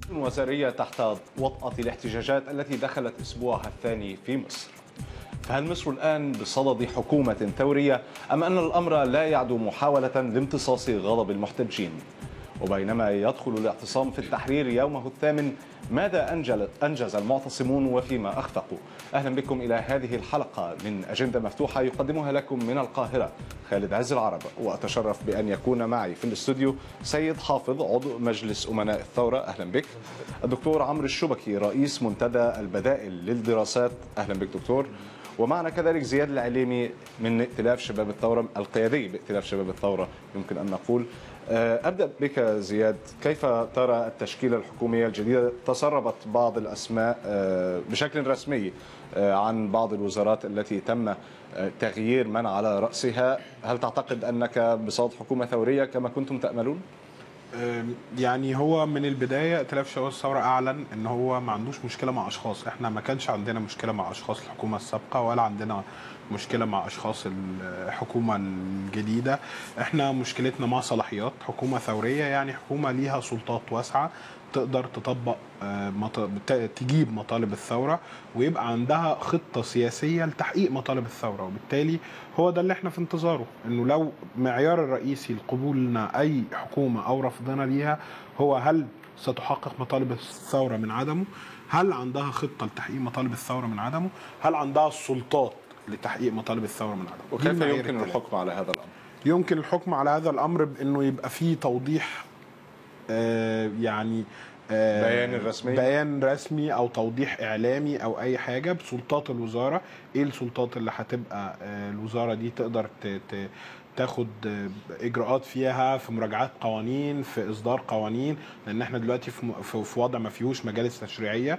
وزارية تحت وطأة الاحتجاجات التي دخلت أسبوعها الثاني في مصر فهل مصر الآن بصدد حكومة ثورية أم أن الأمر لا يعدو محاولة لامتصاص غضب المحتجين وبينما يدخل الاعتصام في التحرير يومه الثامن ماذا أنجل أنجز المعتصمون وفيما أخفقوا أهلا بكم إلى هذه الحلقة من أجندة مفتوحة يقدمها لكم من القاهرة خالد عز العرب وأتشرف بأن يكون معي في الاستوديو سيد حافظ عضو مجلس أمناء الثورة أهلا بك الدكتور عمرو الشبكي رئيس منتدى البدائل للدراسات أهلا بك دكتور ومعنا كذلك زياد العليمي من ائتلاف شباب الثورة القيادي بائتلاف شباب الثورة يمكن أن نقول أبدأ بك زياد كيف ترى التشكيلة الحكومية الجديدة تسربت بعض الأسماء بشكل رسمي عن بعض الوزارات التي تم تغيير من على رأسها هل تعتقد أنك بصوت حكومة ثورية كما كنتم تأملون؟ يعني هو من البدايه ائتلاف شباب الثوره اعلن ان هو ما عندوش مشكله مع اشخاص احنا ما كانش عندنا مشكله مع اشخاص الحكومه السابقه ولا عندنا مشكله مع اشخاص الحكومه الجديده احنا مشكلتنا مع صلاحيات حكومه ثوريه يعني حكومه ليها سلطات واسعه تقدر تطبق تجيب مطالب الثوره ويبقى عندها خطه سياسيه لتحقيق مطالب الثوره وبالتالي هو ده اللي احنا في انتظاره انه لو معيار الرئيسي لقبولنا اي حكومه او رفضنا ليها هو هل ستحقق مطالب الثوره من عدمه هل عندها خطه لتحقيق مطالب الثوره من عدمه هل عندها السلطات لتحقيق مطالب الثوره من عدمه وكيف يمكن الحكم على هذا الامر يمكن الحكم على هذا الامر بانه يبقى فيه توضيح آه يعني آه بيان رسمي بيان رسمي او توضيح اعلامي او اي حاجه بسلطات الوزاره ايه السلطات اللي هتبقى آه الوزاره دي تقدر تاخد اجراءات فيها في مراجعات قوانين في اصدار قوانين لان احنا دلوقتي في, في وضع ما فيهوش مجالس تشريعيه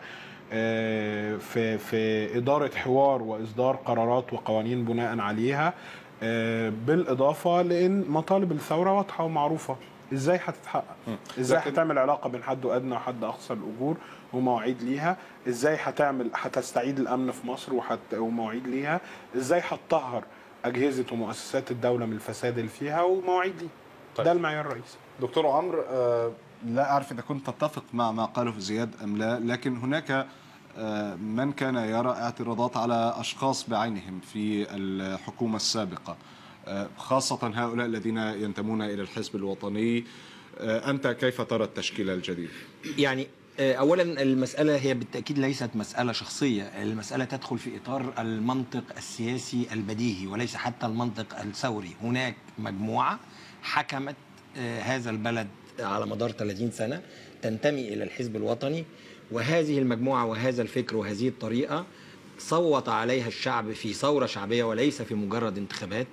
في في اداره حوار واصدار قرارات وقوانين بناء عليها بالاضافه لان مطالب الثوره واضحه ومعروفه ازاي هتتحقق ازاي هتعمل علاقه بين حد ادنى وحد اقصى الاجور ومواعيد ليها ازاي هتعمل هتستعيد الامن في مصر وحت ومواعيد ليها ازاي هتطهر اجهزه ومؤسسات الدوله من الفساد اللي فيها ومواعيد ليها طيب. ده المعيار الرئيسي دكتور عمرو آه لا اعرف اذا كنت تتفق مع ما قاله زياد ام لا لكن هناك من كان يرى اعتراضات على اشخاص بعينهم في الحكومه السابقه خاصه هؤلاء الذين ينتمون الى الحزب الوطني انت كيف ترى التشكيله الجديده يعني اولا المساله هي بالتاكيد ليست مساله شخصيه المساله تدخل في اطار المنطق السياسي البديهي وليس حتى المنطق الثوري هناك مجموعه حكمت هذا البلد على مدار 30 سنه تنتمي الى الحزب الوطني وهذه المجموعه وهذا الفكر وهذه الطريقه صوت عليها الشعب في ثوره شعبيه وليس في مجرد انتخابات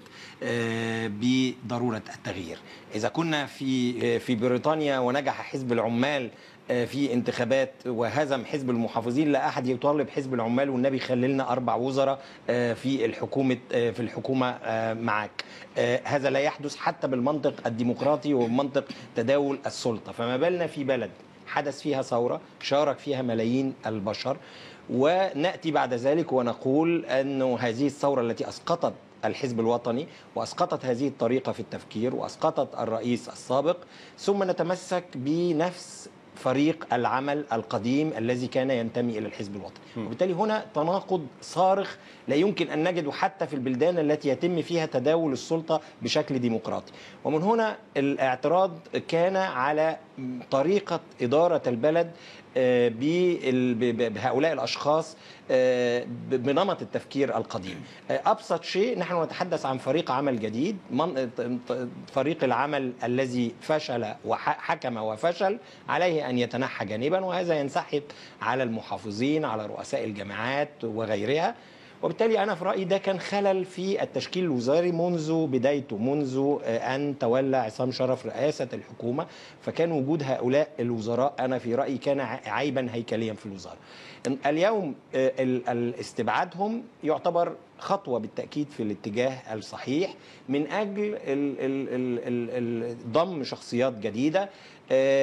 بضروره التغيير. اذا كنا في في بريطانيا ونجح حزب العمال في انتخابات وهزم حزب المحافظين لا احد يطالب حزب العمال والنبي خلي لنا اربع وزراء في الحكومه في الحكومه معاك هذا لا يحدث حتى بالمنطق الديمقراطي ومنطق تداول السلطه فما بالنا في بلد حدث فيها ثوره شارك فيها ملايين البشر وناتي بعد ذلك ونقول انه هذه الثوره التي اسقطت الحزب الوطني واسقطت هذه الطريقه في التفكير واسقطت الرئيس السابق ثم نتمسك بنفس فريق العمل القديم الذي كان ينتمي الى الحزب الوطني وبالتالي هنا تناقض صارخ لا يمكن ان نجده حتى في البلدان التي يتم فيها تداول السلطه بشكل ديمقراطي ومن هنا الاعتراض كان على طريقه اداره البلد بهؤلاء الاشخاص بنمط التفكير القديم ابسط شيء نحن نتحدث عن فريق عمل جديد فريق العمل الذي فشل وحكم وفشل عليه ان يتنحى جانبا وهذا ينسحب على المحافظين على رؤساء الجامعات وغيرها وبالتالي انا في رايي ده كان خلل في التشكيل الوزاري منذ بدايته منذ ان تولى عصام شرف رئاسه الحكومه فكان وجود هؤلاء الوزراء انا في رايي كان عيبا هيكليا في الوزاره اليوم استبعادهم يعتبر خطوه بالتاكيد في الاتجاه الصحيح من اجل ضم شخصيات جديده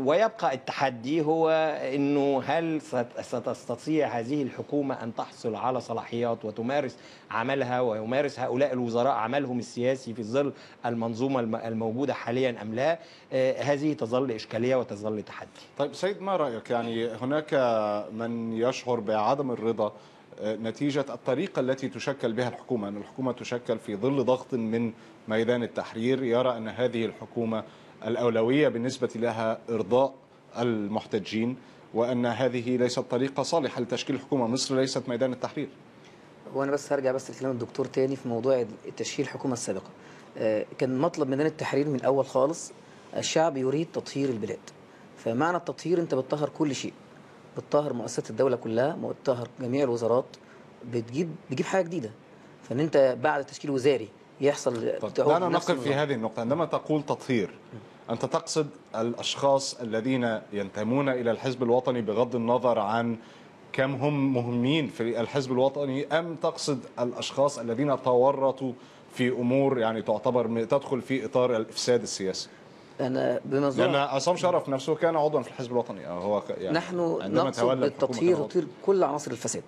ويبقى التحدي هو انه هل ست- ستستطيع هذه الحكومه ان تحصل على صلاحيات وتمارس عملها ويمارس هؤلاء الوزراء عملهم السياسي في ظل المنظومه الم- الموجوده حاليا ام لا آه، هذه تظل اشكاليه وتظل تحدي طيب سيد ما رأيك يعني هناك من يشعر بعدم الرضا آه، نتيجة الطريقة التي تشكل بها الحكومة أن الحكومة تشكل في ظل ضغط من ميدان التحرير يرى أن هذه الحكومة الأولوية بالنسبة لها إرضاء المحتجين وأن هذه ليست طريقة صالحة لتشكيل حكومة مصر ليست ميدان التحرير وانا بس هرجع بس لكلام الدكتور تاني في موضوع تشكيل الحكومه السابقه آه، كان مطلب ميدان التحرير من الاول خالص الشعب يريد تطهير البلاد فمعنى التطهير انت بتطهر كل شيء بتطهر مؤسسات الدوله كلها بتطهر جميع الوزارات بتجيب بتجيب حاجه جديده فان انت بعد تشكيل وزاري يحصل طيب تعود دعنا نفس نقف في النظام. هذه النقطة عندما تقول تطهير أنت تقصد الأشخاص الذين ينتمون إلى الحزب الوطني بغض النظر عن كم هم مهمين في الحزب الوطني أم تقصد الأشخاص الذين تورطوا في أمور يعني تعتبر تدخل في إطار الإفساد السياسي انا بمنظور لأن عصام شرف نفسه كان عضوا في الحزب الوطني أو هو ك- يعني نحن عندما نقصد تولى الحكومة بالتطهير كان عضو. تطهير كل عناصر الفساد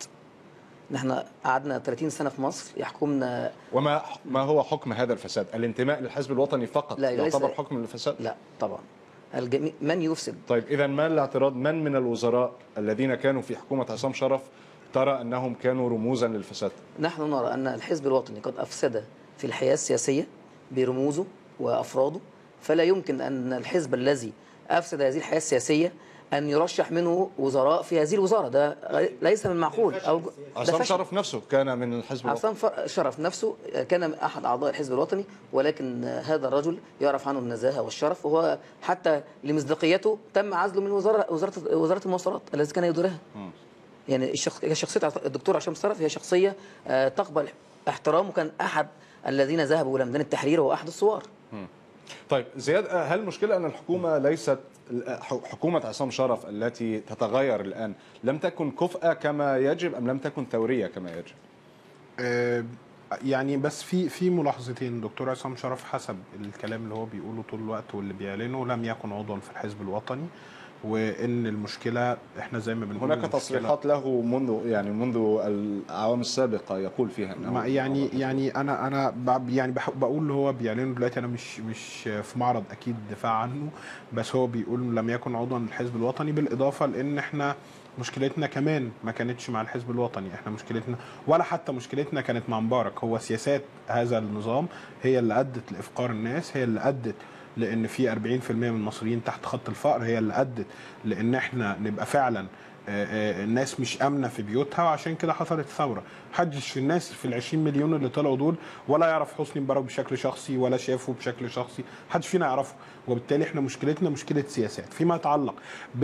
نحن قعدنا 30 سنه في مصر يحكمنا وما ما هو حكم هذا الفساد الانتماء للحزب الوطني فقط لا، ليس- يعتبر حكم للفساد لا طبعا الجميع من يفسد طيب اذا ما الاعتراض من من الوزراء الذين كانوا في حكومه عصام شرف ترى انهم كانوا رموزا للفساد نحن نرى أن الحزب الوطني قد أفسد في الحياة السياسية برموزه وأفراده فلا يمكن أن الحزب الذي أفسد هذه الحياة السياسية أن يرشح منه وزراء في هذه الوزارة ده ليس من المعقول أو ده عصام فشل. شرف نفسه كان من الحزب الوطني عصام ف- شرف نفسه كان أحد أعضاء الحزب الوطني ولكن هذا الرجل يعرف عنه النزاهة والشرف وهو حتى لمصداقيته تم عزله من وزارة وزارة وزارة المواصلات التي كان يديرها يعني الشخص شخصية الدكتور عصام شرف هي شخصية آه، تقبل احترام وكان أحد الذين ذهبوا إلى ميدان التحرير وهو أحد الثوار طيب زياد هل المشكله ان الحكومه ليست حكومه عصام شرف التي تتغير الان لم تكن كفءه كما يجب ام لم تكن ثوريه كما يجب آه، يعني بس في في ملاحظتين دكتور عصام شرف حسب الكلام اللي هو بيقوله طول الوقت واللي بيعلنه لم يكن عضوا في الحزب الوطني وان المشكله احنا زي ما بنقول هناك المشكلة- تصريحات له منذ يعني منذ الاعوام السابقه يقول فيها انه ما يعني يعني انا انا ب- يعني بح- بقول اللي هو بيعلنه دلوقتي انا مش مش في معرض اكيد دفاع عنه بس هو بيقول لم يكن عضوا الحزب الوطني بالاضافه لان احنا مشكلتنا كمان ما كانتش مع الحزب الوطني احنا مشكلتنا ولا حتى مشكلتنا كانت مع مبارك هو سياسات هذا النظام هي اللي ادت لافقار الناس هي اللي ادت لان في 40% من المصريين تحت خط الفقر هي اللي ادت لان احنا نبقى فعلا آه، آه، الناس مش امنه في بيوتها وعشان كده حصلت ثوره محدش في الناس في ال 20 مليون اللي طلعوا دول ولا يعرف حسني مبارك بشكل شخصي ولا شافه بشكل شخصي محدش فينا يعرفه وبالتالي احنا مشكلتنا مشكله سياسات فيما يتعلق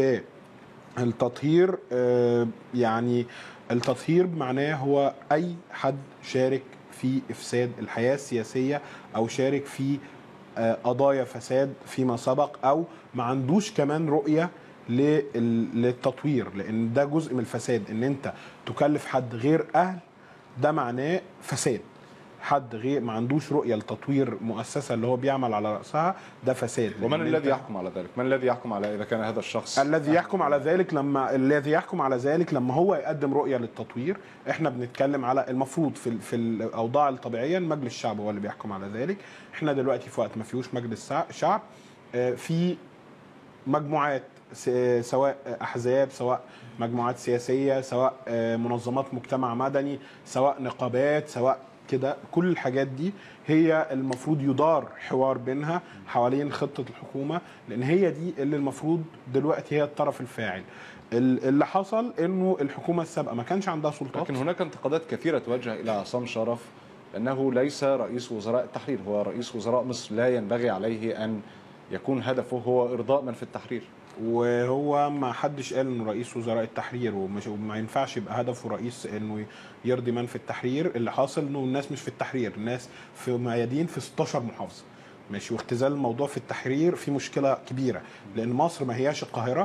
بالتطهير آه، يعني التطهير معناه هو اي حد شارك في افساد الحياه السياسيه او شارك في آه، قضايا فساد فيما سبق او ما عندوش كمان رؤيه لل- للتطوير لان ده جزء من الفساد ان انت تكلف حد غير اهل ده معناه فساد حد غير ما عندوش رؤيه لتطوير مؤسسه اللي هو بيعمل على راسها ده فساد ومن لأن الذي أنت- يحكم على ذلك؟ من الذي يحكم على اذا كان هذا الشخص الذي يحكم على ذلك لما الذي يحكم على ذلك لما هو يقدم رؤيه للتطوير احنا بنتكلم على المفروض في ال- في الاوضاع الطبيعيه مجلس الشعب هو اللي بيحكم على ذلك احنا دلوقتي في وقت ما فيهوش مجلس شع- شعب آه، في مجموعات س- سواء احزاب سواء مجموعات سياسيه سواء آه، منظمات مجتمع مدني سواء نقابات سواء كده كل الحاجات دي هي المفروض يدار حوار بينها حوالين خطه الحكومه لان هي دي اللي المفروض دلوقتي هي الطرف الفاعل ال- اللي حصل انه الحكومه السابقه ما كانش عندها سلطات لكن هناك انتقادات كثيرة توجه إلى عصام شرف أنه ليس رئيس وزراء التحرير هو رئيس وزراء مصر لا ينبغي عليه أن يكون هدفه هو إرضاء من في التحرير وهو ما حدش قال انه رئيس وزراء التحرير ومش وما ينفعش يبقى هدفه رئيس انه يرضي من في التحرير اللي حاصل انه الناس مش في التحرير الناس في ميادين في 16 محافظه ماشي واختزال الموضوع في التحرير في مشكله كبيره لان مصر ما هياش القاهره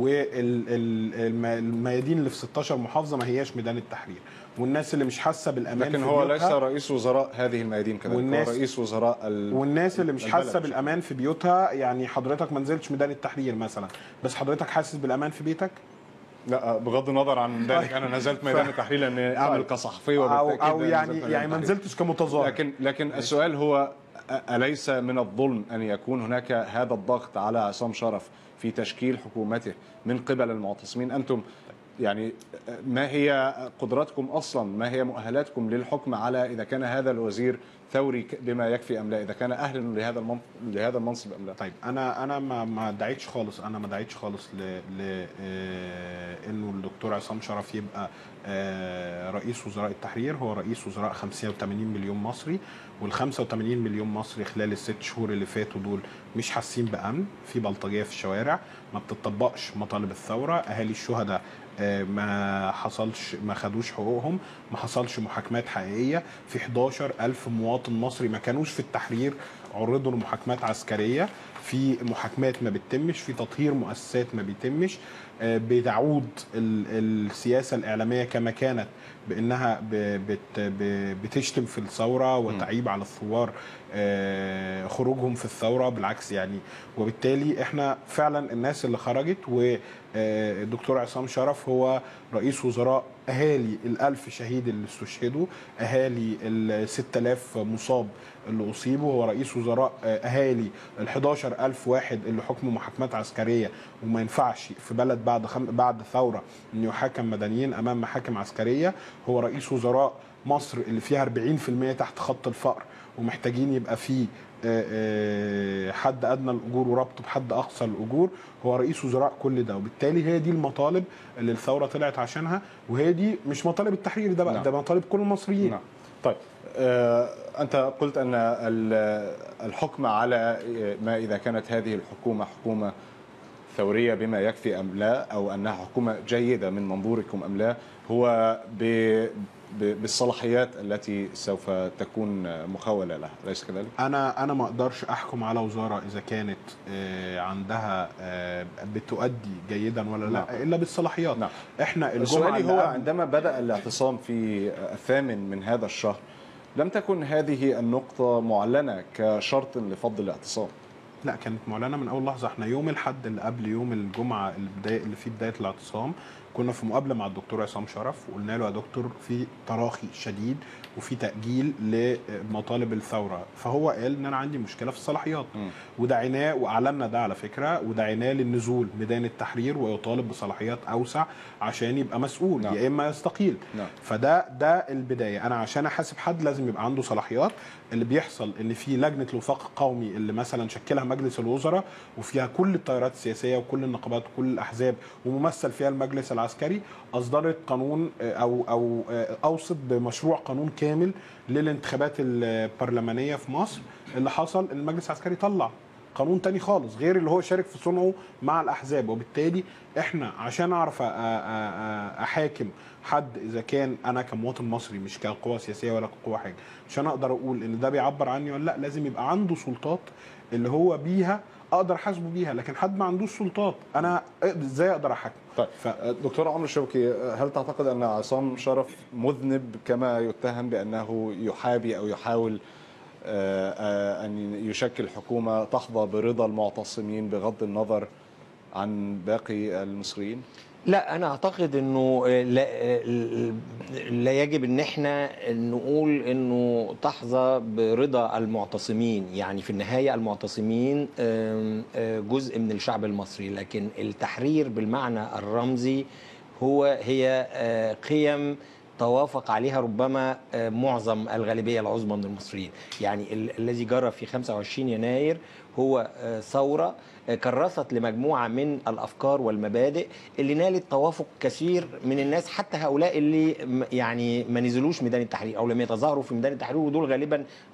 والميادين اللي في 16 محافظه ما هياش ميدان التحرير والناس اللي مش حاسه بالامان لكن في هو ليس بيوتها- رئيس وزراء هذه الميادين كذلك والناس- هو رئيس وزراء ال... والناس اللي مش البلد حاسه بشكل بالامان في بيوتها يعني حضرتك ما نزلتش ميدان التحرير مثلا بس حضرتك حاسس بالامان في بيتك لا بغض النظر عن ذلك انا نزلت ميدان التحرير لاني اعمل كصحفي او وبالتاكيد او نزلت يعني ميدان يعني ما التحرير. نزلتش كمتظاهر لكن لكن السؤال هو أ- اليس من الظلم ان يكون هناك هذا الضغط على عصام شرف في تشكيل حكومته من قبل المعتصمين انتم يعني ما هي قدراتكم اصلا ما هي مؤهلاتكم للحكم على اذا كان هذا الوزير ثوري ك- بما يكفي ام لا اذا كان اهلا لهذا المنصب لهذا المنصب ام لا طيب انا انا ما ما دعيتش خالص انا ما دعيتش خالص ل ل آه، انه الدكتور عصام شرف يبقى آه، رئيس وزراء التحرير هو رئيس وزراء 85 مليون مصري وال 85 مليون مصري خلال الست شهور اللي فاتوا دول مش حاسين بامن في بلطجيه في الشوارع ما بتطبقش مطالب الثوره اهالي الشهداء آه، ما حصلش ما خدوش حقوقهم ما حصلش محاكمات حقيقيه في 11 ألف مواطن مصري ما كانوش في التحرير عرضوا لمحاكمات عسكريه في محاكمات ما بتتمش في تطهير مؤسسات ما بيتمش آه، بتعود ال- السياسه الاعلاميه كما كانت بانها ب- بت- ب- بتشتم في الثوره وتعيب على الثوار آه، خروجهم في الثوره بالعكس يعني وبالتالي احنا فعلا الناس اللي خرجت والدكتور عصام شرف هو رئيس وزراء اهالي الألف شهيد اللي استشهدوا اهالي ال 6000 مصاب اللي اصيبوا هو رئيس وزراء آه، اهالي ال 11000 واحد اللي حكموا محاكمات عسكريه وما ينفعش في بلد بعد خم... بعد ثوره ان يحاكم مدنيين امام محاكم عسكريه هو رئيس وزراء مصر اللي فيها 40% تحت خط الفقر ومحتاجين يبقى فيه آه، آه، حد ادنى الاجور وربطه بحد اقصى الاجور هو رئيس وزراء كل ده وبالتالي هي دي المطالب اللي الثوره طلعت عشانها وهي دي مش مطالب التحرير ده بقى نعم. ده مطالب كل المصريين نعم طيب آه، أنت قلت أن ال- الحكم على ما إذا كانت هذه الحكومة حكومة ثورية بما يكفي أم لا أو أنها حكومة جيدة من منظوركم أم لا هو ب- ب- بالصلاحيات التي سوف تكون مخولة لها أليس كذلك؟ انا انا ما اقدرش احكم على وزاره اذا كانت آه، عندها آه، بتؤدي جيدا ولا لا نعم. الا بالصلاحيات نعم. احنا الجمعه سؤالي اللي هو قبل- عندما بدأ الاعتصام في الثامن من هذا الشهر لم تكن هذه النقطة معلنة كشرط لفض الاعتصام لا كانت معلنه من اول لحظه احنا يوم الاحد اللي قبل يوم الجمعه اللي, بداية اللي فيه بدايه الاعتصام كنا في مقابله مع الدكتور عصام شرف وقلنا له يا دكتور في تراخي شديد وفي تاجيل لمطالب الثوره فهو قال ان انا عندي مشكله في الصلاحيات مم. ودعيناه واعلنا ده على فكره ودعيناه للنزول ميدان التحرير ويطالب بصلاحيات اوسع عشان يبقى مسؤول نعم. يا اما يستقيل نعم. فده ده البدايه انا عشان احاسب حد لازم يبقى عنده صلاحيات اللي بيحصل ان في لجنه الوفاق القومي اللي مثلا شكلها مجلس الوزراء وفيها كل التيارات السياسيه وكل النقابات وكل الاحزاب وممثل فيها المجلس العسكري اصدرت قانون آه، او او آه، اوصت بمشروع قانون كامل للانتخابات البرلمانيه في مصر اللي حصل إن المجلس العسكري طلع قانون تاني خالص غير اللي هو شارك في صنعه مع الاحزاب وبالتالي احنا عشان اعرف أ- أ- أ- احاكم حد اذا كان انا كمواطن مصري مش كقوه سياسيه ولا كقوه حاجه عشان اقدر اقول ان ده بيعبر عني ولا لا لازم يبقى عنده سلطات اللي هو بيها اقدر احاسبه بيها لكن حد ما عندوش سلطات انا ازاي اقدر احاكمه طيب ف- دكتور عمرو شوقي هل تعتقد ان عصام شرف مذنب كما يتهم بانه يحابي او يحاول آه، آه، ان يشكل حكومه تحظى برضا المعتصمين بغض النظر عن باقي المصريين؟ لا انا اعتقد انه لا, لا يجب ان احنا نقول انه تحظى برضا المعتصمين يعني في النهايه المعتصمين آم، آه، جزء من الشعب المصري لكن التحرير بالمعنى الرمزي هو هي آه، قيم توافق عليها ربما آه، معظم الغالبيه العظمى من المصريين يعني ال- الذي جرى في 25 يناير هو آه، ثوره آه، كرست لمجموعه من الافكار والمبادئ اللي نالت توافق كثير من الناس حتى هؤلاء اللي م- يعني ما نزلوش ميدان التحرير او لم يتظاهروا في ميدان التحرير ودول غالبا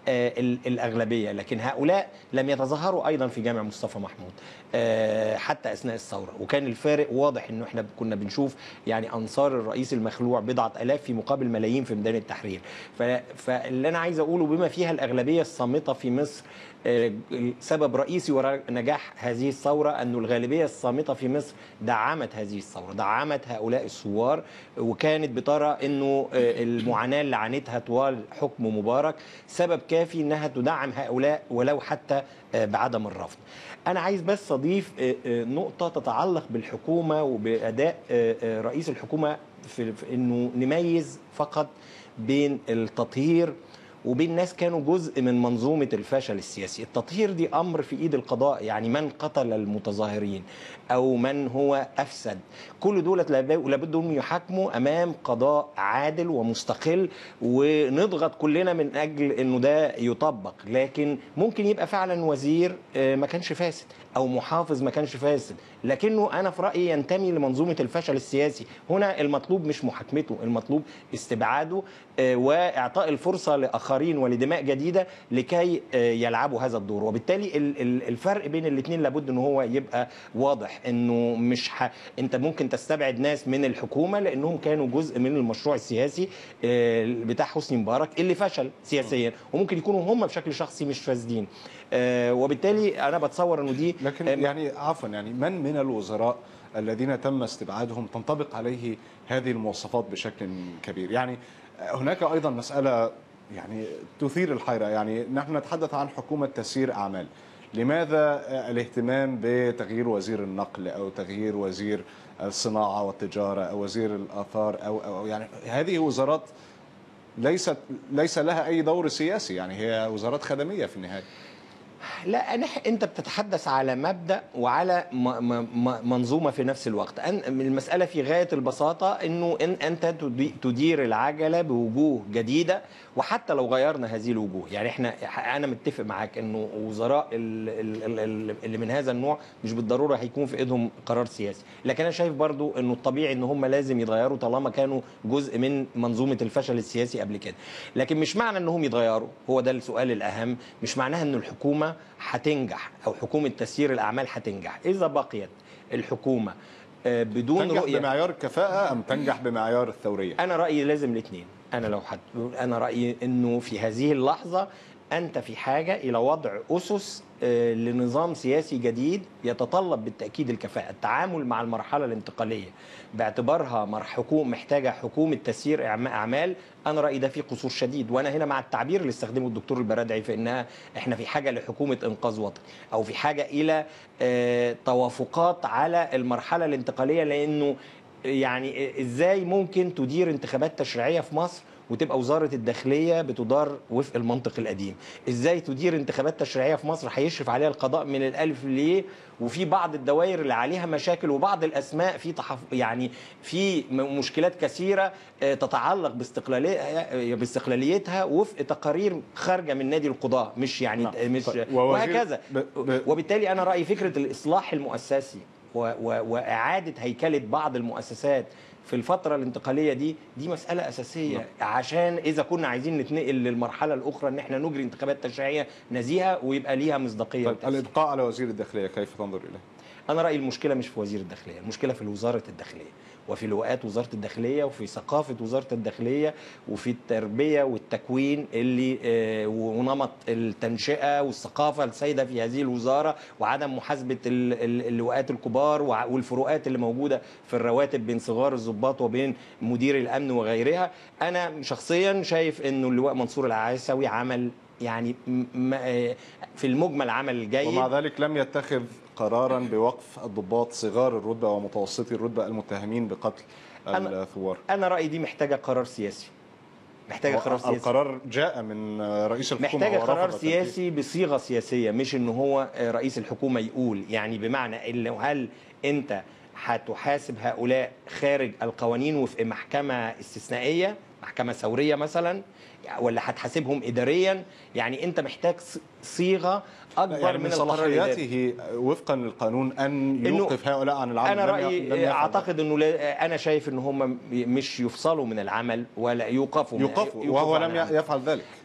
آه، ال- الاغلبيه لكن هؤلاء لم يتظاهروا ايضا في جامع مصطفى محمود آه، حتى اثناء الثوره وكان الفارق واضح انه احنا كنا بنشوف يعني انصار الرئيس المخلوع بضعه الاف في مقابل ملايين في ميدان التحرير ف- فاللي انا عايز اقوله بما فيها الاغلبيه الصامته في مصر آه، سبب رئيسي وراء نجاح هذه الثوره انه الغالبيه الصامته في مصر دعمت هذه الثوره دعمت هؤلاء الثوار وكانت بترى انه آه، المعاناه اللي عانتها طوال حكم مبارك سبب كافي انها تدعم هؤلاء ولو حتى آه، بعدم الرفض انا عايز بس اضيف آه، آه، نقطه تتعلق بالحكومه وباداء آه، آه، رئيس الحكومه في في انه نميز فقط بين التطهير وبين ناس كانوا جزء من منظومة الفشل السياسي التطهير دي أمر في إيد القضاء يعني من قتل المتظاهرين أو من هو أفسد كل دولة لاب- لابد أن يحاكموا أمام قضاء عادل ومستقل ونضغط كلنا من أجل أنه ده يطبق لكن ممكن يبقى فعلا وزير آه، ما كانش فاسد أو محافظ ما كانش فاسد لكنه أنا في رأيي ينتمي لمنظومة الفشل السياسي هنا المطلوب مش محاكمته المطلوب استبعاده آه، واعطاء الفرصه لاخرين ولدماء جديده لكي آه، يلعبوا هذا الدور وبالتالي ال- ال- الفرق بين الاثنين لابد ان هو يبقى واضح انه مش ح... انت ممكن تستبعد ناس من الحكومه لانهم كانوا جزء من المشروع السياسي آه، بتاع حسني مبارك اللي فشل سياسيا وممكن يكونوا هم بشكل شخصي مش فاسدين آه، وبالتالي انا بتصور انه دي لكن آه، يعني عفوا يعني من من الوزراء الذين تم استبعادهم تنطبق عليه هذه المواصفات بشكل كبير يعني هناك ايضا مساله يعني تثير الحيره يعني نحن نتحدث عن حكومه تسيير اعمال لماذا الاهتمام بتغيير وزير النقل او تغيير وزير الصناعه والتجاره او وزير الاثار او او أو يعني هذه وزارات ليست ليس لها اي دور سياسي يعني هي وزارات خدميه في النهايه لا أنا انت بتتحدث على مبدا وعلى م- م- م- منظومه في نفس الوقت أن المساله في غايه البساطه انه إن انت تدي- تدير العجله بوجوه جديده وحتى لو غيرنا هذه الوجوه يعني احنا انا متفق معاك انه وزراء ال- ال- ال- اللي من هذا النوع مش بالضروره هيكون في ايدهم قرار سياسي لكن انا شايف برضو انه الطبيعي ان هم لازم يتغيروا طالما كانوا جزء من منظومه الفشل السياسي قبل كده لكن مش معنى انهم يتغيروا هو ده السؤال الاهم مش معناها ان الحكومه هتنجح او حكومه تسيير الاعمال هتنجح اذا بقيت الحكومه آه، بدون تنجح رؤيه بمعيار الكفاءه ام تنجح بمعيار الثوريه انا رايي لازم الاثنين انا لو حد انا رايي انه في هذه اللحظه انت في حاجه الى وضع اسس آه، لنظام سياسي جديد يتطلب بالتاكيد الكفاءه التعامل مع المرحله الانتقاليه باعتبارها مر- حكومه محتاجه حكومه تسيير أعم- اعمال انا رايي ده فيه قصور شديد وانا هنا مع التعبير اللي استخدمه الدكتور البرادعي في انها احنا في حاجه لحكومه انقاذ وطني او في حاجه الى آه، توافقات على المرحله الانتقاليه لانه يعني ازاي ممكن تدير انتخابات تشريعيه في مصر وتبقى وزاره الداخليه بتدار وفق المنطق القديم ازاي تدير انتخابات تشريعيه في مصر هيشرف عليها القضاء من الالف لليه وفي بعض الدوائر اللي عليها مشاكل وبعض الاسماء في تحف يعني في م- مشكلات كثيره آه، تتعلق باستقلاليه باستقلاليتها وفق تقارير خارجه من نادي القضاه مش يعني نعم. مش طيب، ووزير- وهكذا ب- ب- وبالتالي انا رايي فكره الاصلاح المؤسسي و- و- واعاده هيكله بعض المؤسسات في الفترة الانتقالية دي دي مسألة أساسية عشان إذا كنا عايزين نتنقل للمرحلة الأخرى إن إحنا نجري انتخابات تشريعية نزيهة ويبقى ليها مصداقية طيب وتأثير. الابقاء على وزير الداخليه كيف تنظر اليه؟ أنا رأيي المشكلة مش في وزير الداخلية المشكلة في وزارة الداخلية وفي لواءات وزارة الداخلية وفي ثقافة وزارة الداخلية وفي التربية والتكوين اللي آه، ونمط التنشئة والثقافة السائدة في هذه الوزارة وعدم محاسبة ال- ال- اللواءات الكبار وع- والفروقات اللي موجودة في الرواتب بين صغار الضباط وبين مدير الأمن وغيرها أنا شخصيا شايف أنه اللواء منصور العيسوي عمل يعني م- م- آه، في المجمل عمل جيد ومع ذلك لم يتخذ قرارا بوقف الضباط صغار الرتبه ومتوسطي الرتبه المتهمين بقتل أنا- الثوار انا رايي دي محتاجه قرار سياسي محتاجه قرار سياسي القرار جاء من رئيس الحكومه محتاجه ورفض قرار تنفيذه. سياسي بصيغه سياسيه مش ان هو رئيس الحكومه يقول يعني بمعنى إن هل انت هتحاسب هؤلاء خارج القوانين وفق محكمه استثنائيه محكمه ثوريه مثلا ولا هتحاسبهم اداريا يعني انت محتاج ص- صيغه اكبر يعني من من القرار الإداري. صلاحياته وفقا للقانون ان إنه يوقف هؤلاء عن العمل انا لم ي- رايي لم يفعل اعتقد انه لا انا شايف ان هم مش يفصلوا من العمل ولا يوقفوا من- يوقفوا يوقفوا وهو عن لم العمل. يفعل ذلك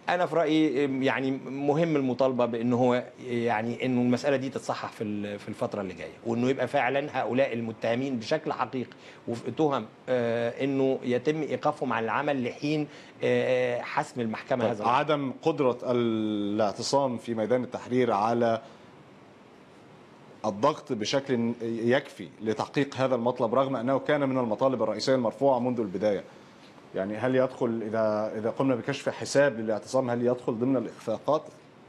انا في رايي يعني مهم المطالبه بان هو يعني انه المساله دي تتصحح في ال- في الفتره اللي جايه وانه يبقى فعلا هؤلاء المتهمين بشكل حقيقي وفي تهم آه، انه يتم ايقافهم عن العمل لحين آه، حسم المحكمه هذا الأمر. عدم قدرة الاعتصام في ميدان التحرير على الضغط بشكل يكفي لتحقيق هذا المطلب رغم انه كان من المطالب الرئيسيه المرفوعه منذ البدايه. يعني هل يدخل اذا اذا قمنا بكشف حساب للاعتصام هل يدخل ضمن الاخفاقات؟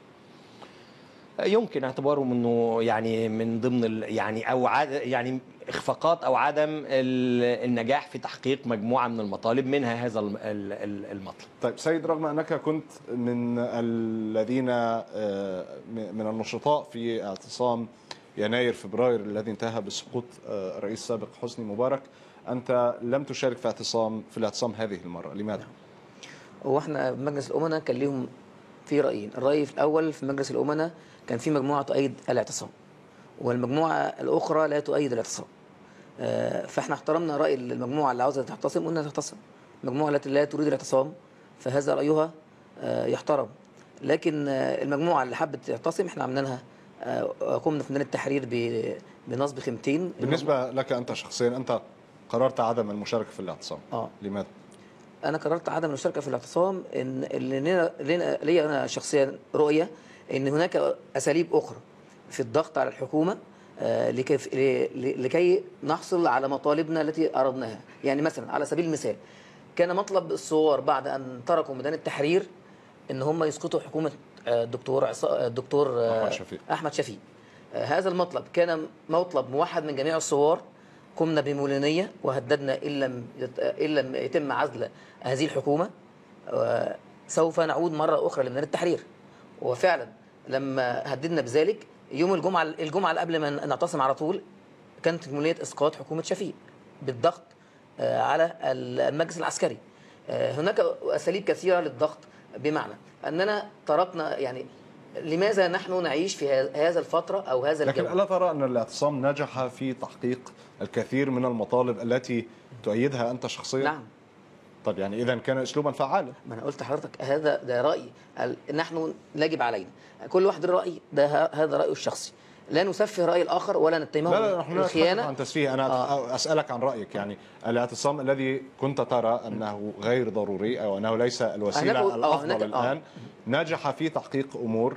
يمكن اعتباره منه يعني من ضمن ال- يعني او عد يعني اخفاقات او عدم ال- النجاح في تحقيق مجموعه من المطالب منها هذا الم- ال- ال- المطلب. طيب سيد رغم انك كنت من الذين آه، من النشطاء في اعتصام يناير فبراير الذي انتهى بسقوط آه، الرئيس السابق حسني مبارك انت لم تشارك في اعتصام في الاعتصام هذه المره لماذا؟ هو احنا مجلس الامناء كان ليهم في رايين الراي في الاول في مجلس الامناء كان في مجموعه تؤيد الاعتصام والمجموعه الاخرى لا تؤيد الاعتصام آه، فاحنا احترمنا راي المجموعه اللي عاوزه تعتصم قلنا تعتصم المجموعه التي لا تريد الاعتصام فهذا رايها آه، يحترم لكن آه، المجموعه اللي حبت تعتصم احنا عملنا لها آه، قمنا في ميدان التحرير ب- بنصب خيمتين بالنسبه لك انت شخصيا انت قررت عدم المشاركه في الاعتصام اه لماذا؟ انا قررت عدم المشاركه في الاعتصام ان اللي لنا لنا لي انا شخصيا رؤيه ان هناك اساليب اخرى في الضغط على الحكومه آه، لكي ل- لكي نحصل على مطالبنا التي اردناها يعني مثلا على سبيل المثال كان مطلب الثوار بعد ان تركوا ميدان التحرير ان هم يسقطوا حكومه آه، الدكتور عصا- الدكتور آه، أحمد شفيق. احمد شفيق آه، هذا المطلب كان مطلب موحد من جميع الثوار قمنا بمولانيه وهددنا ان لم يت- ان لم يتم عزل هذه الحكومه آه، سوف نعود مره اخرى لميدان التحرير وفعلا لما هددنا بذلك يوم الجمعه الجمعه اللي قبل ما نعتصم على طول كانت موليه اسقاط حكومه شفيق بالضغط آه، على المجلس العسكري آه، هناك اساليب كثيره للضغط بمعنى اننا تركنا يعني لماذا نحن نعيش في ه- هذا الفتره او هذا لكن الجو الا ترى ان الاعتصام نجح في تحقيق الكثير من المطالب التي تؤيدها انت شخصيا؟ نعم طب يعني اذا كان اسلوبا فعالا ما انا قلت لحضرتك هذا ده رايي ال- نحن يجب علينا كل واحد له راي ده ه- هذا رايه الشخصي لا نسفه راي الاخر ولا نتهمه لا لا نحن لا نتحدث بالخيانه عن تسفيه انا آه. اسالك عن رايك يعني الاعتصام الذي كنت ترى انه غير ضروري او انه ليس الوسيله هناك- آه، الافضل هناك- آه. الان نجح في تحقيق امور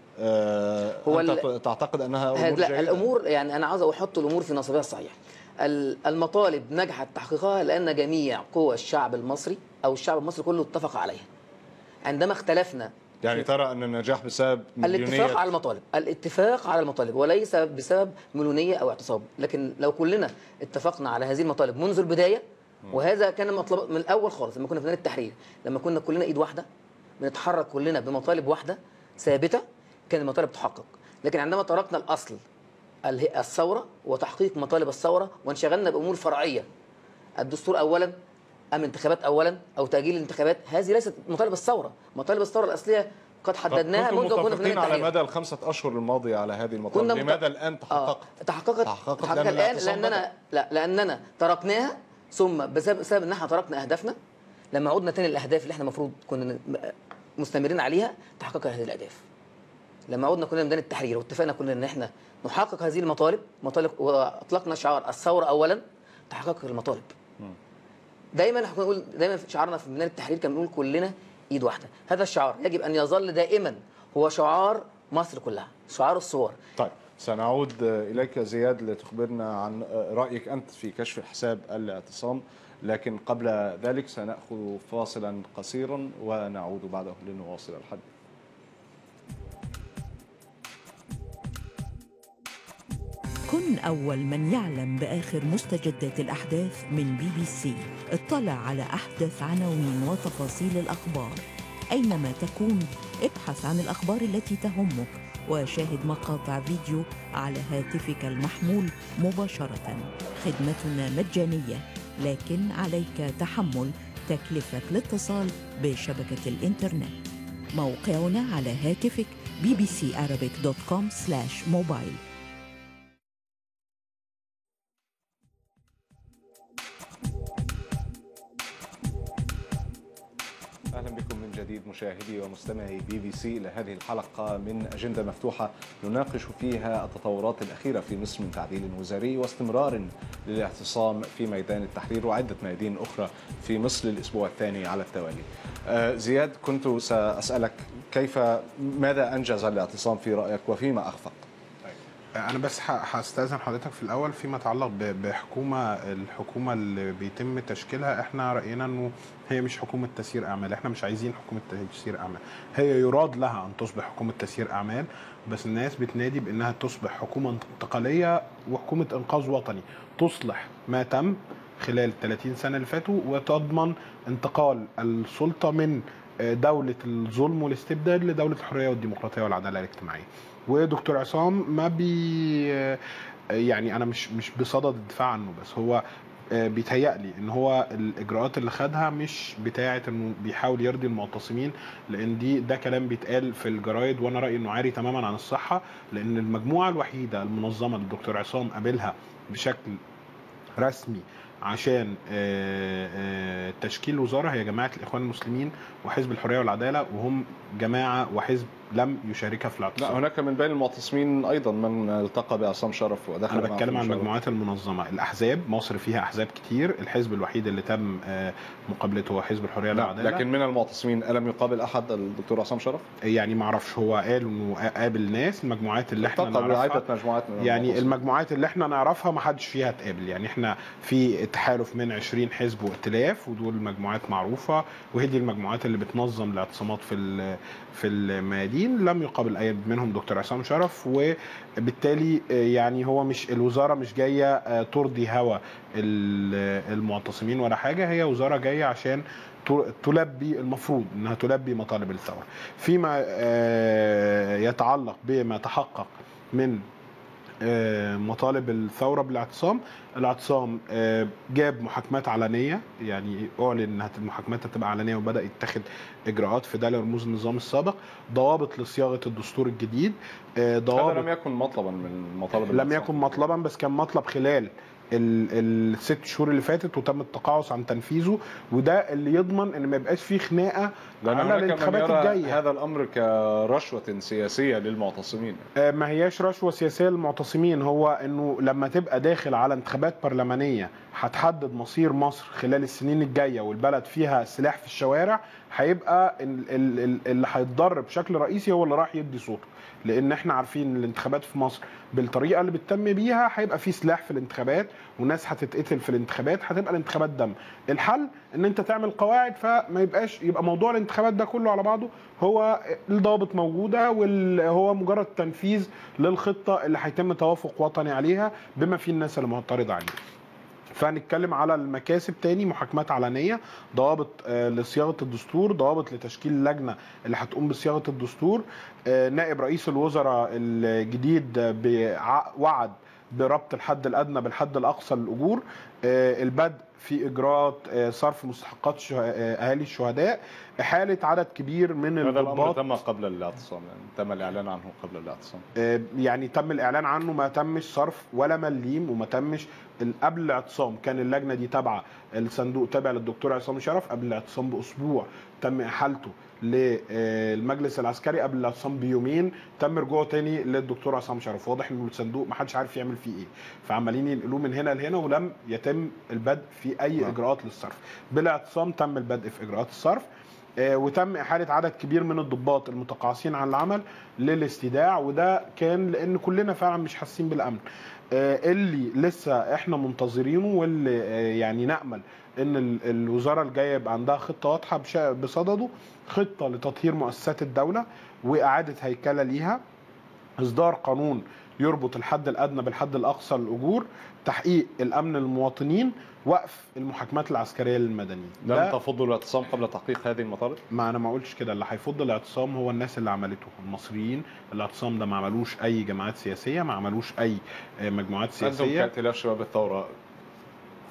آه هو انت ال- تعتقد انها هذا- امور لا جيده الامور يعني انا عاوز احط الامور في نصابها الصحيح ال- المطالب نجحت تحقيقها لان جميع قوى الشعب المصري او الشعب المصري كله اتفق عليها عندما اختلفنا يعني ترى ان النجاح بسبب مليونيه الاتفاق على المطالب الاتفاق على المطالب وليس بسبب مليونيه او اعتصام لكن لو كلنا اتفقنا على هذه المطالب منذ البدايه وهذا كان مطلب من الاول خالص لما كنا في ميدان التحرير لما كنا كلنا ايد واحده بنتحرك كلنا بمطالب واحده ثابته كان المطالب تحقق لكن عندما تركنا الاصل اله- الثوره وتحقيق مطالب الثوره وانشغلنا بامور فرعيه الدستور اولا ام انتخابات اولا او تاجيل الانتخابات هذه ليست مطالب الثوره مطالب الثوره الاصليه قد حددناها كنتم منذ كنا في متفقين ميدان على التحرير مدى الخمسة أشهر الماضية على هذه المطالب كنا مت- لماذا الآن تحققت؟ آه تحققت تحققت تحققت لأن الان الاعتصام لاننا لا لاننا تركناها ثم بسبب بسبب ان احنا تركنا اهدافنا لما عدنا تاني للاهداف اللي احنا المفروض كنا ن- مستمرين عليها تحقق هذه الاهداف لما عدنا كلنا ميدان التحرير واتفقنا كلنا ان احنا نحقق هذه المطالب مطالب واطلقنا شعار الثوره اولا تحقق المطالب دايما احنا بنقول دايما في شعارنا في ميدان التحرير كان بنقول كلنا ايد واحده هذا الشعار يجب ان يظل دائما هو شعار مصر كلها شعار الثوار طيب سنعود إليك زياد لتخبرنا عن رأيك أنت في كشف حساب الاعتصام لكن قبل ذلك سنأخذ فاصلا قصيرا ونعود بعده لنواصل الحديث كن أول من يعلم بآخر مستجدات الأحداث من بي بي سي اطلع على أحدث عناوين وتفاصيل الأخبار أينما تكون ابحث عن الأخبار التي تهمك وشاهد مقاطع فيديو على هاتفك المحمول مباشرة خدمتنا مجانية لكن عليك تحمل تكلفة الاتصال بشبكة الإنترنت موقعنا على هاتفك bbcarabic.com slash mobile وسهلا بكم من جديد مشاهدي ومستمعي بي بي سي إلى هذه الحلقة من أجندة مفتوحة نناقش فيها التطورات الأخيرة في مصر من تعديل وزاري واستمرار للاعتصام في ميدان التحرير وعدة ميادين أخرى في مصر للأسبوع الثاني على التوالي آه، زياد كنت سأسألك كيف ماذا أنجز الاعتصام في رأيك وفيما أخفق انا بس ه- هستاذن حضرتك في الاول فيما يتعلق ب- بحكومه الحكومه اللي بيتم تشكيلها احنا راينا انه هي مش حكومه تسيير اعمال احنا مش عايزين حكومه تسيير اعمال هي يراد لها ان تصبح حكومه تسيير اعمال بس الناس بتنادي بانها تصبح حكومه انتقاليه وحكومه انقاذ وطني تصلح ما تم خلال ال 30 سنه اللي فاتوا وتضمن انتقال السلطه من آه، دولة الظلم والاستبداد لدولة الحرية والديمقراطية والعدالة الاجتماعية ودكتور عصام ما بي يعني انا مش مش بصدد الدفاع عنه بس هو آه، بيتهيألي ان هو الاجراءات اللي خدها مش بتاعه انه بيحاول يرضي المعتصمين لان دي ده كلام بيتقال في الجرايد وانا رايي انه عاري تماما عن الصحه لان المجموعه الوحيده المنظمه اللي الدكتور عصام قابلها بشكل رسمي عشان آه، آه، تشكيل وزاره هي جماعه الاخوان المسلمين وحزب الحريه والعداله وهم جماعه وحزب لم يشاركها في لا الاعتصام هناك من بين المعتصمين أيضا من التقى بعصام شرف ودخل انا معه بتكلم في عن مشاورة. المجموعات المنظمه الاحزاب مصر فيها احزاب كتير الحزب الوحيد اللي تم آه، مقابلته هو حزب الحريه نعم والعداله لكن من المعتصمين ألم يقابل أحد الدكتور عصام شرف؟ يعني ما اعرفش هو قال انه قابل ناس المجموعات اللي احنا التقى نعرفها بعدة مجموعات من يعني المعتصمين. المجموعات اللي احنا نعرفها ما حدش فيها اتقابل يعني احنا في تحالف من 20 حزب وائتلاف ودول مجموعات معروفه وهي دي المجموعات اللي بتنظم الاعتصامات في ال- في الميادين لم يقابل اي منهم دكتور عصام شرف وبالتالي آه، يعني هو مش الوزاره مش جايه آه، ترضي هوى ال- المعتصمين ولا حاجه هي وزاره جايه عشان ت- تلبي المفروض انها تلبي مطالب الثوره فيما آه، يتعلق بما تحقق من آه، مطالب الثوره بالاعتصام الاعتصام آه، جاب محاكمات علنيه يعني اعلن انها المحاكمات هتبقى علنيه وبدا يتخذ اجراءات في ده لرموز النظام السابق ضوابط لصياغه الدستور الجديد آه، هذا ضوابط لم يكن مطلبا من مطالب لم الاعتصام. يكن مطلبا بس كان مطلب خلال ال- الست شهور اللي فاتت وتم التقاعس عن تنفيذه وده اللي يضمن ان ما يبقاش فيه خناقه لأن على هناك من الانتخابات يرى الجايه هذا الأمر كرشوة سياسية للمعتصمين آه، ما هياش رشوه سياسيه للمعتصمين هو انه لما تبقى داخل على انتخابات برلمانيه هتحدد مصير مصر خلال السنين الجايه والبلد فيها سلاح في الشوارع هيبقى ال- ال- ال- اللي هيتضر بشكل رئيسي هو اللي راح يدي صوته لان احنا عارفين ان الانتخابات في مصر بالطريقه اللي بتتم بيها هيبقى في سلاح في الانتخابات وناس هتتقتل في الانتخابات هتبقى الانتخابات دم الحل ان انت تعمل قواعد فما يبقاش يبقى موضوع الانتخابات ده كله على بعضه هو الضوابط موجوده وهو مجرد تنفيذ للخطه اللي هيتم توافق وطني عليها بما فيه الناس اللي معترضه عليها فهنتكلم على المكاسب تاني محاكمات علنيه ضوابط آه، لصياغه الدستور ضوابط لتشكيل اللجنه اللي هتقوم بصياغه الدستور آه، نائب رئيس الوزراء الجديد آه، بع- وعد بربط الحد الادنى بالحد الاقصى للاجور آه، البدء في اجراءات آه، صرف مستحقات شه- آه، اهالي الشهداء احاله عدد كبير من هذا الأمر الضباط تم قبل الاعتصام يعني تم الإعلان عنه قبل الاعتصام آه، يعني تم الاعلان عنه ما تمش صرف ولا مليم وما تمش ال- قبل الاعتصام كان اللجنه دي تابعه الصندوق تابع للدكتور عصام شرف قبل الاعتصام باسبوع تم احالته للمجلس العسكري قبل الاعتصام بيومين تم رجوعه تاني للدكتور عصام شرف واضح ان الصندوق ما حدش عارف يعمل فيه ايه فعمالين ينقلوه من هنا لهنا ولم يتم البدء في اي نعم. اجراءات للصرف بالاعتصام تم البدء في اجراءات الصرف آه، وتم احاله عدد كبير من الضباط المتقاعسين عن العمل للاستيداع وده كان لان كلنا فعلا مش حاسين بالامن آه، اللي لسه احنا منتظرينه واللي آه، يعني نامل ان ال- الوزاره الجايه يبقى عندها خطه واضحه بش- بصدده خطه لتطهير مؤسسات الدوله واعاده هيكله ليها اصدار قانون يربط الحد الادنى بالحد الاقصى للاجور تحقيق الامن للمواطنين وقف المحاكمات العسكريه للمدنيين لم ده تفض الاعتصام قبل تحقيق هذه المطالب ما انا ما قلتش كده اللي هيفض الاعتصام هو الناس اللي عملته المصريين الاعتصام ده ما عملوش اي جماعات سياسيه ما عملوش اي آه، مجموعات أنتم سياسيه كائتلاف شباب الثورة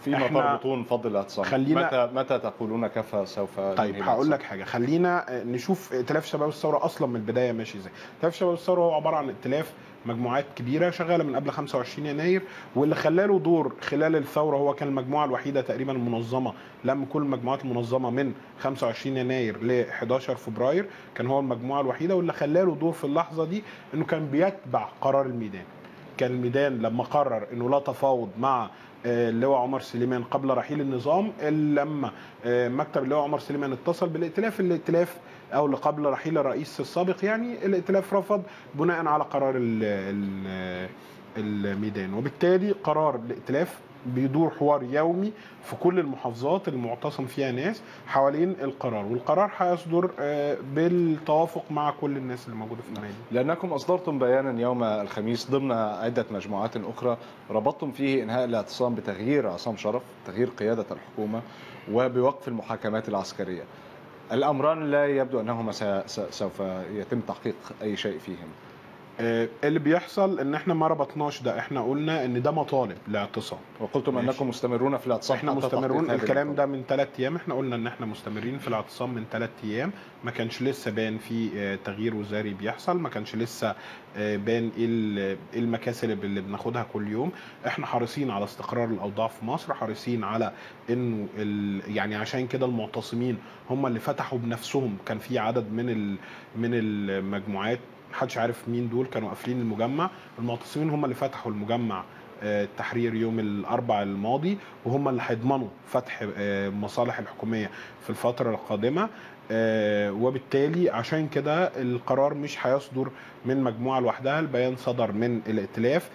فيما إحنا- تربطون فضل الاعتصام خلينا- متى متى تقولون كفى سوف طيب ننهي هقول الاعتصام؟ لك حاجه خلينا آه، نشوف ائتلاف شباب الثوره اصلا من البدايه ماشي ازاي ائتلاف شباب الثوره هو عباره عن ائتلاف مجموعات كبيره شغاله من قبل 25 يناير واللي خلاله دور خلال الثوره هو كان المجموعه الوحيده تقريبا المنظمه لم كل المجموعات المنظمه من 25 يناير ل 11 فبراير كان هو المجموعه الوحيده واللي خلاله دور في اللحظه دي انه كان بيتبع قرار الميدان كان الميدان لما قرر انه لا تفاوض مع آه، اللواء عمر سليمان قبل رحيل النظام إلا لما آه، مكتب اللواء عمر سليمان اتصل بالائتلاف الائتلاف او اللي قبل رحيل الرئيس السابق يعني الائتلاف رفض بناء على قرار ال- ال- الميدان وبالتالي قرار الائتلاف بيدور حوار يومي في كل المحافظات المعتصم فيها ناس حوالين القرار والقرار هيصدر آه، بالتوافق مع كل الناس اللي موجوده في النادي لأنكم أصدرتم بيانا يوم الخميس ضمن عدة مجموعات أخرى ربطتم فيه إنهاء الاعتصام بتغيير عصام شرف تغيير قيادة الحكومة وبوقف المحاكمات العسكرية الأمران لا يبدو أنهما س- س- سوف يتم تحقيق أي شيء فيهم آه، اللي بيحصل ان احنا ما ربطناش ده احنا قلنا ان ده مطالب لاعتصام وقلتم ماشي. أنكم مستمرون في الاعتصام احنا حتى مستمرون تحقيق هذه الكلام المطالب. ده من ثلاث ايام احنا قلنا ان احنا مستمرين في الاعتصام من ثلاث ايام ما كانش لسه بان في آه، تغيير وزاري بيحصل ما كانش لسه آه، بان ايه ال- إيه المكاسب اللي بناخدها كل يوم احنا حريصين على استقرار الاوضاع في مصر حريصين على انه ال- يعني عشان كده المعتصمين هم اللي فتحوا بنفسهم كان في عدد من ال- من المجموعات محدش عارف مين دول كانوا قافلين المجمع المعتصمين هم اللي فتحوا المجمع آه، التحرير يوم الاربع الماضي وهم اللي هيضمنوا فتح آه، المصالح الحكوميه في الفتره القادمه آه، وبالتالي عشان كده القرار مش هيصدر من مجموعه لوحدها البيان صدر من الائتلاف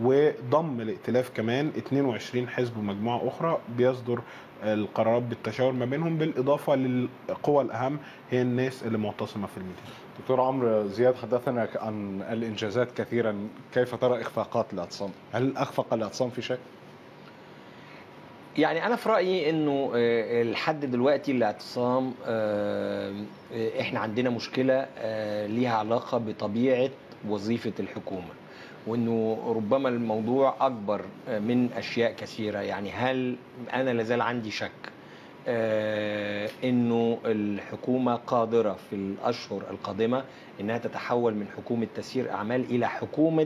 وضم الائتلاف كمان 22 حزب ومجموعه اخرى بيصدر القرارات بالتشاور ما بينهم بالاضافه للقوى الاهم هي الناس اللي معتصمه في الميدان دكتور عمرو زياد حدثنا عن الإنجازات كثيرا كيف ترى إخفاقات الاعتصام هل أخفق الاعتصام في شيء؟ يعني انا في رايي انه آه، لحد دلوقتي الاعتصام آه، آه، احنا عندنا مشكله آه، ليها علاقه بطبيعه وظيفه الحكومه وانه ربما الموضوع اكبر آه، من اشياء كثيره يعني هل انا لازال عندي شك آه، انه الحكومه قادره في الاشهر القادمه انها تتحول من حكومه تسيير اعمال الى حكومه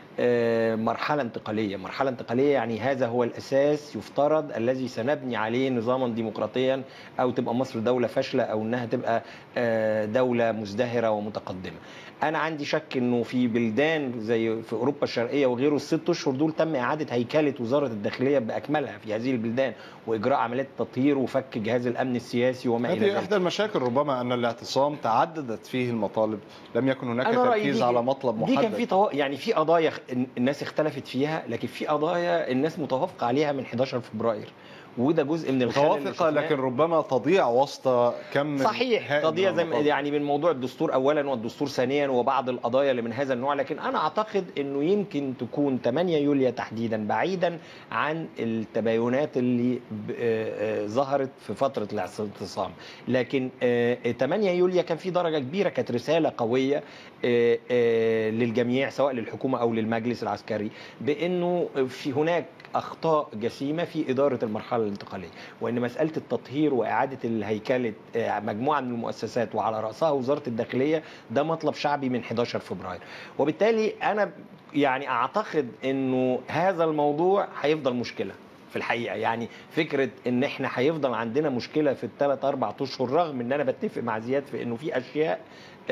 آه، مرحلة انتقالية مرحلة انتقالية يعني هذا هو الأساس يفترض الذي سنبني عليه نظاما ديمقراطيا أو تبقى مصر دولة فاشلة أو أنها تبقى آه، دولة مزدهرة ومتقدمة أنا عندي شك أنه في بلدان زي في أوروبا الشرقية وغيره الست أشهر دول تم إعادة هيكلة وزارة الداخلية بأكملها في هذه البلدان وإجراء عمليات تطهير وفك جهاز الأمن السياسي وما إلى هذه ذلك إحدى المشاكل ربما أن الاعتصام تعددت فيه المطالب لم يكن هناك أنا رأيي تركيز دي- على مطلب دي كان محدد في طو... يعني في قضايا خ- الناس اختلفت فيها لكن في قضايا الناس متوافقه عليها من 11 فبراير وده جزء من الخلل اللي متوافقة شفناه. لكن ربما تضيع وسط كم من صحيح هائل قضيه من زي ما- المطالب. يعني من موضوع الدستور اولا والدستور ثانيا وبعض القضايا اللي من هذا النوع لكن انا اعتقد انه يمكن تكون 8 يوليو تحديدا بعيدا عن التباينات اللي ب- آه، آه، ظهرت في فتره الاعتصام لكن آه، 8 يوليو كان في درجه كبيره كانت رساله قويه آه، آه، للجميع سواء للحكومه او للمجلس العسكري بانه في هناك اخطاء جسيمه في اداره المرحله الانتقاليه وان مساله التطهير واعاده الهيكله آه، مجموعه من المؤسسات وعلى راسها وزاره الداخليه ده مطلب شعبي من 11 فبراير وبالتالي انا يعني اعتقد انه هذا الموضوع هيفضل مشكله في الحقيقه يعني فكره ان احنا هيفضل عندنا مشكله في الثلاث اربع اشهر رغم ان انا بتفق مع زياد في انه في اشياء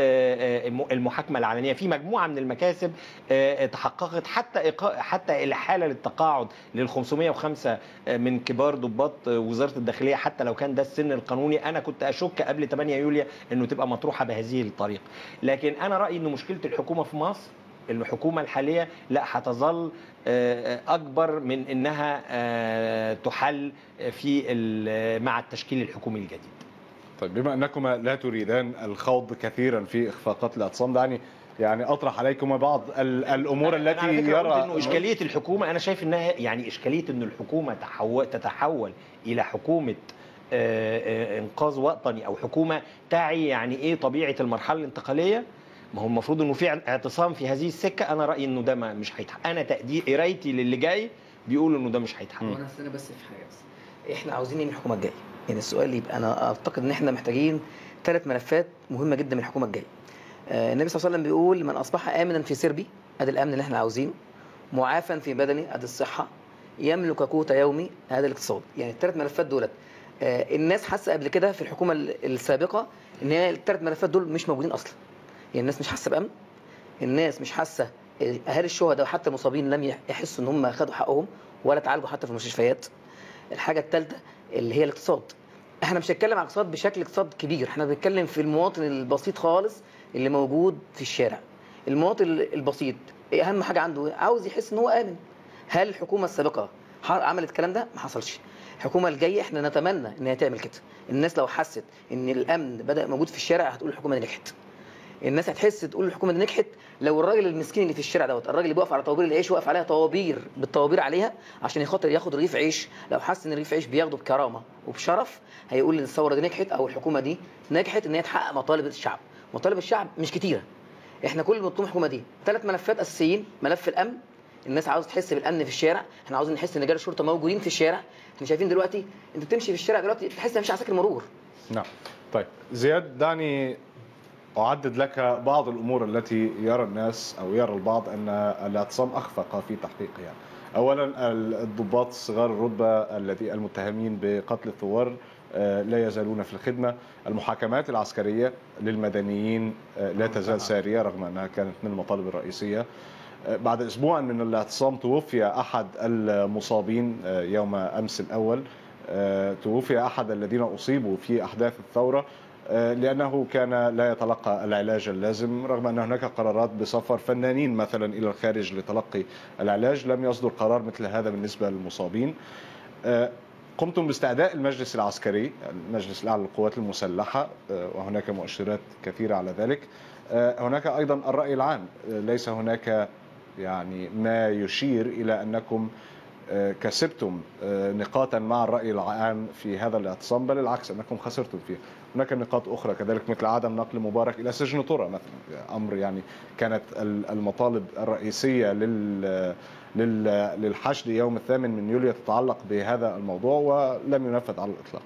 آه، آه، المحاكمه العلنيه في مجموعه من المكاسب آه، تحققت حتى إيقا- حتى الاحاله للتقاعد لل 505 من كبار ضباط وزاره الداخليه حتى لو كان ده السن القانوني انا كنت اشك قبل 8 يوليو انه تبقى مطروحه بهذه الطريقه لكن انا رايي ان مشكله الحكومه في مصر الحكومه الحاليه لا هتظل آه، اكبر من انها آه، تحل في ال- مع التشكيل الحكومي الجديد طيب بما انكما لا تريدان الخوض كثيرا في اخفاقات الاعتصام دعني يعني اطرح عليكما بعض ال- الامور أنا التي على فكرة قلت يرى انه اشكاليه الحكومه انا شايف انها يعني اشكاليه ان الحكومه تحول تتحول الى حكومه آه، آه، انقاذ وطني او حكومه تعي يعني ايه طبيعه المرحله الانتقاليه ما هو المفروض انه في اعتصام في هذه السكه انا رايي انه ده ما مش هيتحقق انا تقدير قرايتي للي جاي بيقولوا انه ده مش هيتحقق وانا استنى بس في حاجه بس احنا عاوزين ايه من الحكومه الجايه يعني السؤال يبقى انا اعتقد ان احنا محتاجين ثلاث ملفات مهمه جدا من الحكومه الجايه آه، النبي صلى الله عليه وسلم بيقول من اصبح امنا في سربي ادي الامن اللي احنا عاوزينه معافا في بدني ادي الصحه يملك قوت يومي هذا الاقتصاد يعني الثلاث ملفات دولت آه، الناس حاسه قبل كده في الحكومه ال- السابقه ان هي الثلاث ملفات دول مش موجودين اصلا يعني الناس مش حاسه بامن الناس مش حاسه اهالي الشهداء وحتى المصابين لم يحسوا ان هم خدوا حقهم ولا اتعالجوا حتى في المستشفيات الحاجه الثالثه اللي هي الاقتصاد احنا مش هنتكلم عن اقتصاد بشكل اقتصاد كبير احنا بنتكلم في المواطن البسيط خالص اللي موجود في الشارع المواطن البسيط إيه اهم حاجه عنده إيه؟ عاوز يحس ان هو امن هل الحكومه السابقه ح- عملت الكلام ده ما حصلش الحكومه الجايه احنا نتمنى ان هي تعمل كده الناس لو حست ان الامن بدا موجود في الشارع هتقول الحكومه دي نجحت الناس هتحس تقول الحكومه دي نجحت لو الراجل المسكين اللي في الشارع دوت الراجل اللي بيقف على طوابير العيش واقف عليها طوابير بالطوابير عليها عشان يخاطر ياخد رغيف عيش لو حس ان رغيف عيش بياخده بكرامه وبشرف هيقول ان الثوره دي نجحت او الحكومه دي نجحت ان هي تحقق مطالب الشعب مطالب الشعب مش كتيره احنا كل اللي بنطلبه من الحكومه دي ثلاث ملفات اساسيين ملف الامن الناس عاوزه تحس بالامن في الشارع احنا عاوزين نحس ان رجال الشرطه موجودين في الشارع احنا شايفين دلوقتي انت بتمشي في الشارع دلوقتي تحس ان مفيش عساكر مرور نعم طيب زياد دعني أعدد لك بعض الأمور التي يرى الناس أو يرى البعض أن الاعتصام أخفق في تحقيقها أولا الضباط صغار الرتبة الذي المتهمين بقتل الثوار آه، لا يزالون في الخدمة المحاكمات العسكرية للمدنيين آه، لا تزال سارية رغم أنها كانت من المطالب الرئيسية آه، بعد أسبوع من الاعتصام توفي أحد المصابين آه، يوم أمس الأول آه، توفي أحد الذين أصيبوا في أحداث الثورة آه، لأنه كان لا يتلقى العلاج اللازم رغم أن هناك قرارات بسفر فنانين مثلا إلى الخارج لتلقي العلاج لم يصدر قرار مثل هذا بالنسبة للمصابين آه، قمتم باستعداء المجلس العسكري المجلس الأعلى للقوات المسلحة آه، وهناك مؤشرات كثيرة على ذلك آه، هناك أيضا الرأي العام آه، ليس هناك يعني ما يشير إلى أنكم آه، كسبتم آه، نقاطا مع الرأي العام في هذا الاعتصام بل العكس أنكم خسرتم فيه هناك نقاط أخرى كذلك مثل عدم نقل مبارك إلى سجن طرة مثلا أمر يعني كانت ال- المطالب الرئيسية لل لل- للحشد يوم الثامن من يوليو تتعلق بهذا الموضوع ولم ينفذ على الإطلاق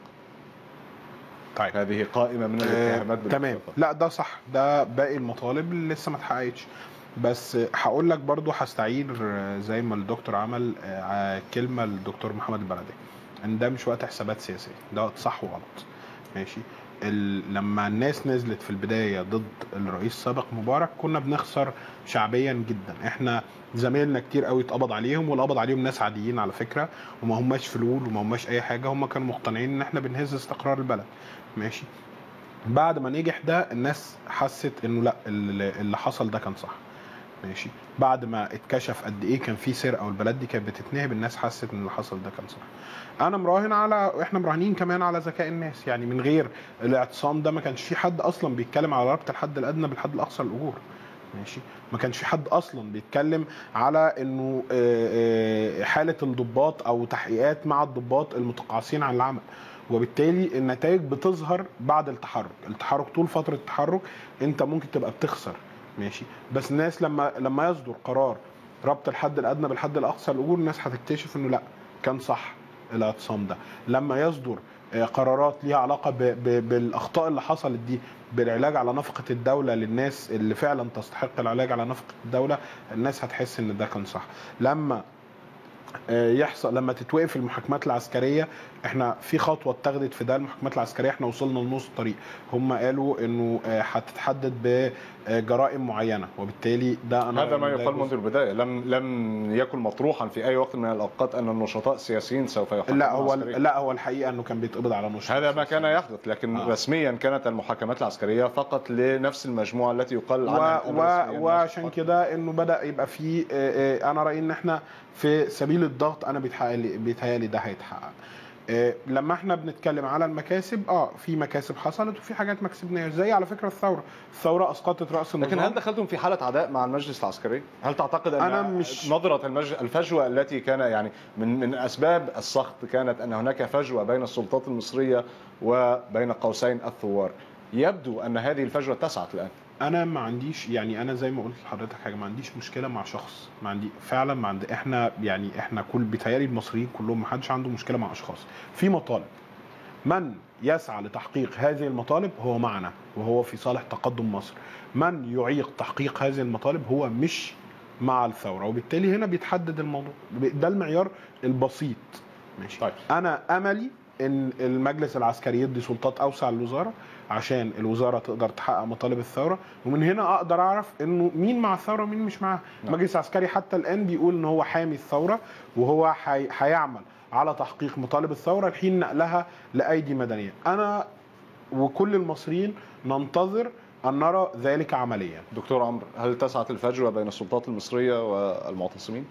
طيب هذه قائمة من الاتهامات آه، تمام بالاتفاق. لا ده صح ده باقي المطالب اللي لسه ما اتحققتش بس هقول لك برضو هستعير آه، زي ما الدكتور عمل آه، كلمه للدكتور محمد البلدي ان ده مش وقت حسابات سياسيه ده وقت صح وغلط ماشي ال... لما الناس نزلت في البدايه ضد الرئيس السابق مبارك كنا بنخسر شعبيا جدا احنا زمايلنا كتير قوي اتقبض عليهم والقبض عليهم ناس عاديين على فكره وما هماش فلول وما هماش اي حاجه هم كانوا مقتنعين ان احنا بنهز استقرار البلد ماشي بعد ما نجح ده الناس حست انه لا اللي اللي حصل ده كان صح ماشي بعد ما اتكشف قد ايه كان في سرقه والبلد دي كانت بتتنهب الناس حست ان اللي حصل ده كان صح انا مراهن على احنا مراهنين كمان على ذكاء الناس يعني من غير الاعتصام ده ما كانش في حد اصلا بيتكلم على ربط الحد الادنى بالحد الاقصى للاجور ماشي ما كانش في حد اصلا بيتكلم على انه آه، آه، حاله الضباط او تحقيقات مع الضباط المتقاعسين عن العمل وبالتالي النتائج بتظهر بعد التحرك التحرك طول فتره التحرك انت ممكن تبقى بتخسر ماشي بس الناس لما لما يصدر قرار ربط الحد الادنى بالحد الاقصى للاجور الناس هتكتشف انه لا كان صح الاعتصام ده لما يصدر آه، قرارات ليها علاقه ب ب بالاخطاء اللي حصلت دي بالعلاج على نفقه الدوله للناس اللي فعلا تستحق العلاج على نفقه الدوله الناس هتحس ان ده كان صح لما آه، يحصل لما تتوقف المحاكمات العسكريه احنا في خطوه اتخذت في ده المحاكمات العسكريه احنا وصلنا لنص الطريق هم قالوا انه آه، هتتحدد بجرائم معينه وبالتالي ده انا هذا ما ده يقال جزء- منذ البداية لم لم يكن مطروحا في أي وقت من الأوقات أن النشطاء السياسيين سوف يحاكموا لا هو عسكرياً. لا هو الحقيقه انه كان بيتقبض على نشر هذا ما كان يحدث لكن آه. آه. رسميا كانت المحاكمات العسكريه فقط لنفس المجموعه التي يقال و... عنها الآن و... رسمياً وعشان نشطاء. كده انه بدا يبقى في آه، آه، انا رايي ان احنا في سبيل الضغط انا بيتهيألي بيتهيألي ده هيتحقق آه، لما احنا بنتكلم على المكاسب اه في مكاسب حصلت وفي حاجات ما كسبناهاش زي على فكره الثوره الثوره اسقطت راس النظام لكن هل دخلتم في حاله عداء مع المجلس العسكري؟ هل تعتقد ان أنا مش- نظره المج... الفجوه التي كان يعني من من اسباب السخط كانت ان هناك فجوه بين السلطات المصريه وبين قوسين الثوار. يبدو ان هذه الفجوه اتسعت الان. انا ما عنديش يعني انا زي ما قلت لحضرتك حاجه ما عنديش مشكله مع شخص ما عندي فعلا ما عندي احنا يعني احنا كل بيتهيألي المصريين كلهم ما حدش عنده مشكله مع اشخاص في مطالب من يسعى لتحقيق هذه المطالب هو معنا وهو في صالح تقدم مصر من يعيق تحقيق هذه المطالب هو مش مع الثوره وبالتالي هنا بيتحدد الموضوع ده المعيار البسيط ماشي طيب. انا املي ان المجلس العسكري يدي سلطات اوسع للوزاره عشان الوزاره تقدر تحقق مطالب الثوره ومن هنا اقدر اعرف انه مين مع الثوره ومين مش معاها نعم. المجلس العسكري حتى الان بيقول ان هو حامي الثوره وهو حي- هيعمل على تحقيق مطالب الثوره لحين نقلها لايدي مدنيه انا وكل المصريين ننتظر ان نرى ذلك عمليا دكتور عمرو هل اتسعت الفجوه بين السلطات المصريه والمعتصمين؟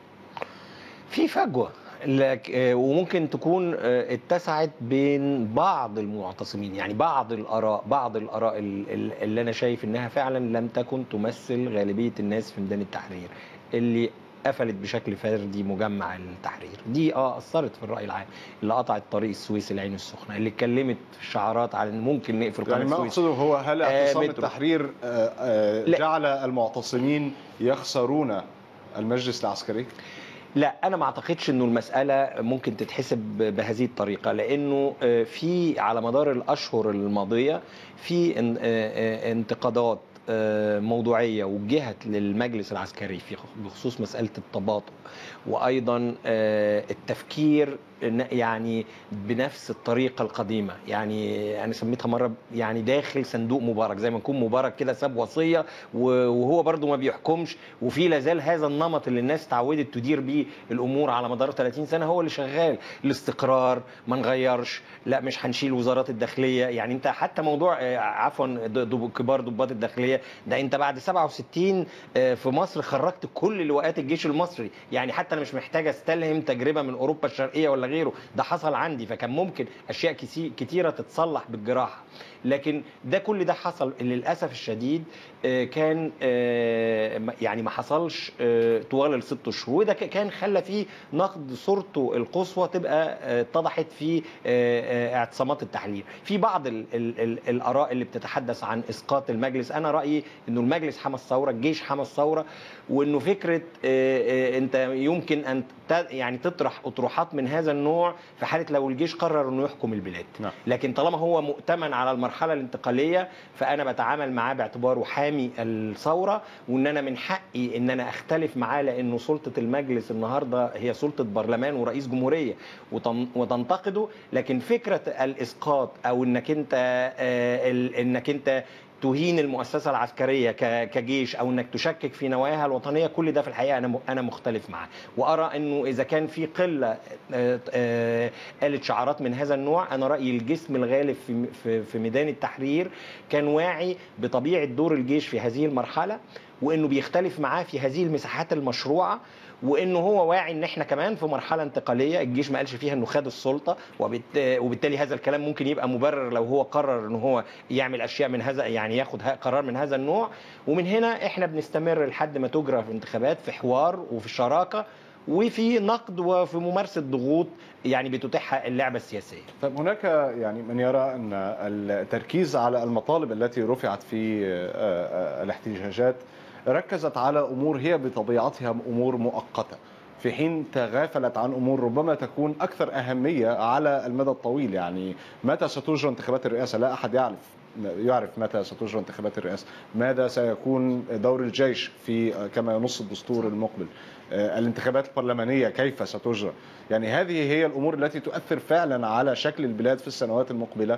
في فجوه لك آه، وممكن تكون آه، اتسعت بين بعض المعتصمين يعني بعض الاراء بعض الاراء ال- ال- اللي انا شايف انها فعلا لم تكن تمثل غالبيه الناس في ميدان التحرير اللي قفلت بشكل فردي مجمع التحرير دي اه اثرت في الراي العام اللي قطعت طريق السويس العين السخنه اللي اتكلمت في الشعارات على ان ممكن نقفل قناه يعني ما السويس اقصده هو هل آه، اعتصام مترو. التحرير آه، آه، لا. جعل المعتصمين يخسرون المجلس العسكري؟ لا انا ما اعتقدش انه المساله ممكن تتحسب بهذه الطريقه لانه آه، في على مدار الاشهر الماضيه في ان- آه، آه، انتقادات آه، موضوعيه وجهت للمجلس العسكري في بخصوص مساله التباطؤ وايضا آه، التفكير ن- يعني بنفس الطريقه القديمه يعني انا سميتها مره يعني داخل صندوق مبارك زي ما يكون مبارك كده ساب وصيه و- وهو برضو ما بيحكمش وفي لازال هذا النمط اللي الناس اتعودت تدير بيه الامور على مدار 30 سنه هو اللي شغال الاستقرار ما نغيرش لا مش هنشيل وزارات الداخليه يعني انت حتى موضوع آه، عفوا د- دب- كبار ضباط الداخليه ده انت بعد 67 آه، في مصر خرجت كل لواءات الجيش المصري يعني حتى انا مش محتاج استلهم تجربه من اوروبا الشرقيه ولا غيره ده حصل عندي فكان ممكن اشياء كسي- كتيره تتصلح بالجراحه لكن ده كل ده حصل للاسف الشديد آه، كان آه، ما- يعني ما حصلش آه، طوال الست شهور وده ك- كان خلى فيه نقد صورته القصوى تبقى آه، اتضحت في آه، آه، اعتصامات التحرير في بعض ال ال ال الاراء اللي بتتحدث عن اسقاط المجلس انا رايي انه المجلس حمى الثوره الجيش حمى الثوره وانه فكره آه، آه، انت يمكن ان ت- يعني تطرح اطروحات من هذا النوع في حاله لو الجيش قرر انه يحكم البلاد نعم. لكن طالما هو مؤتمن على المرحله الانتقاليه فانا بتعامل معاه باعتباره حامي الثوره وان انا من حقي ان انا اختلف معاه لانه سلطه المجلس النهارده هي سلطه برلمان ورئيس جمهوريه وتن- وتنتقده لكن فكره الاسقاط او انك انت آه، ال- انك انت تهين المؤسسه العسكريه ك- كجيش او انك تشكك في نواياها الوطنيه كل ده في الحقيقه انا م- انا مختلف معاه وارى انه اذا كان في قله آه، آه، قالت شعارات من هذا النوع انا رايي الجسم الغالب في في في ميدان التحرير كان واعي بطبيعه دور الجيش في هذه المرحله وانه بيختلف معاه في هذه المساحات المشروعه وانه هو واعي ان احنا كمان في مرحله انتقاليه الجيش ما قالش فيها انه خد السلطه وبالت- وبالتالي هذا الكلام ممكن يبقى مبرر لو هو قرر ان هو يعمل اشياء من هذا يعني ياخد ه- قرار من هذا النوع ومن هنا احنا بنستمر لحد ما تجرى في انتخابات في حوار وفي شراكه وفي نقد وفي ممارسه ضغوط يعني بتتيحها اللعبه السياسيه طيب هناك يعني من يرى ان التركيز على المطالب التي رفعت في آه، آه، الاحتجاجات ركزت على امور هي بطبيعتها امور مؤقته في حين تغافلت عن امور ربما تكون اكثر اهميه على المدى الطويل يعني متى ستجرى انتخابات الرئاسه لا احد يعرف يعرف متى ستجرى انتخابات الرئاسه ماذا سيكون دور الجيش في كما ينص الدستور المقبل آه، الانتخابات البرلمانيه كيف ستجرى يعني هذه هي الامور التي تؤثر فعلا على شكل البلاد في السنوات المقبله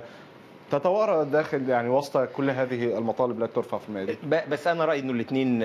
تتوارى داخل يعني وسط كل هذه المطالب التي ترفع في الميادين ب- بس انا رايي انه الاثنين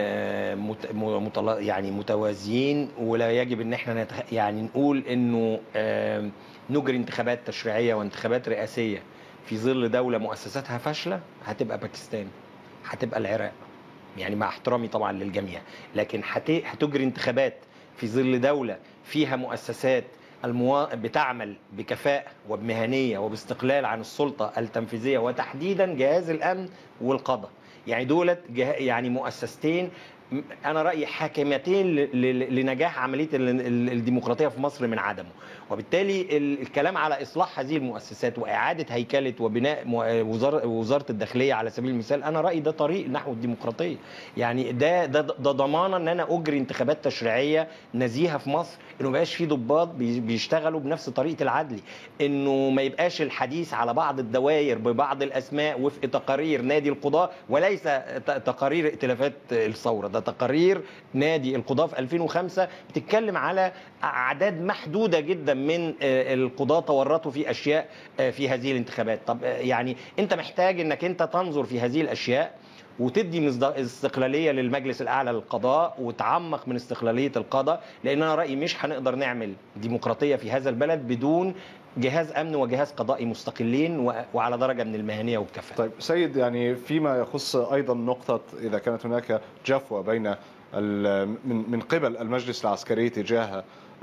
يعني متوازيين ولا يجب ان احنا نتخ... يعني نقول انه آم، نجري انتخابات تشريعيه وانتخابات رئاسيه في ظل دوله مؤسساتها فاشله هتبقى باكستان هتبقى العراق يعني مع احترامي طبعا للجميع لكن هت... هتجري انتخابات في ظل دوله فيها مؤسسات الموا... بتعمل بكفاءة وبمهنية وباستقلال عن السلطة التنفيذية وتحديدا جهاز الأمن والقضاء يعني دولت جه... يعني مؤسستين م- أنا رأيي حاكمتين ل... ل... لنجاح عملية ال... ال- الديمقراطية في مصر من عدمه وبالتالي ال- الكلام على اصلاح هذه المؤسسات واعاده هيكله وبناء مو- وزاره وزاره الداخليه على سبيل المثال انا رايي ده طريق نحو الديمقراطيه يعني ده ده ده ضمانه ان انا اجري انتخابات تشريعيه نزيهه في مصر انه ما يبقاش في ضباط بي- بيشتغلوا بنفس طريقه العدل انه ما يبقاش الحديث على بعض الدوائر ببعض الاسماء وفق تقارير نادي القضاه وليس ت- تقارير ائتلافات الثوره ده تقارير نادي القضاه في 2005 بتتكلم على اعداد محدوده جدا من آه، القضاه تورطوا في اشياء آه، في هذه الانتخابات طب آه، يعني انت محتاج انك انت تنظر في هذه الاشياء وتدي مصدا- استقلاليه للمجلس الاعلى للقضاء وتعمق من استقلاليه القضاء لان انا رايي مش هنقدر نعمل ديمقراطيه في هذا البلد بدون جهاز امن وجهاز قضائي مستقلين و- وعلى درجه من المهنيه والكفاءه طيب سيد يعني فيما يخص ايضا نقطه اذا كانت هناك جفوه بين ال- من من قبل المجلس العسكري تجاه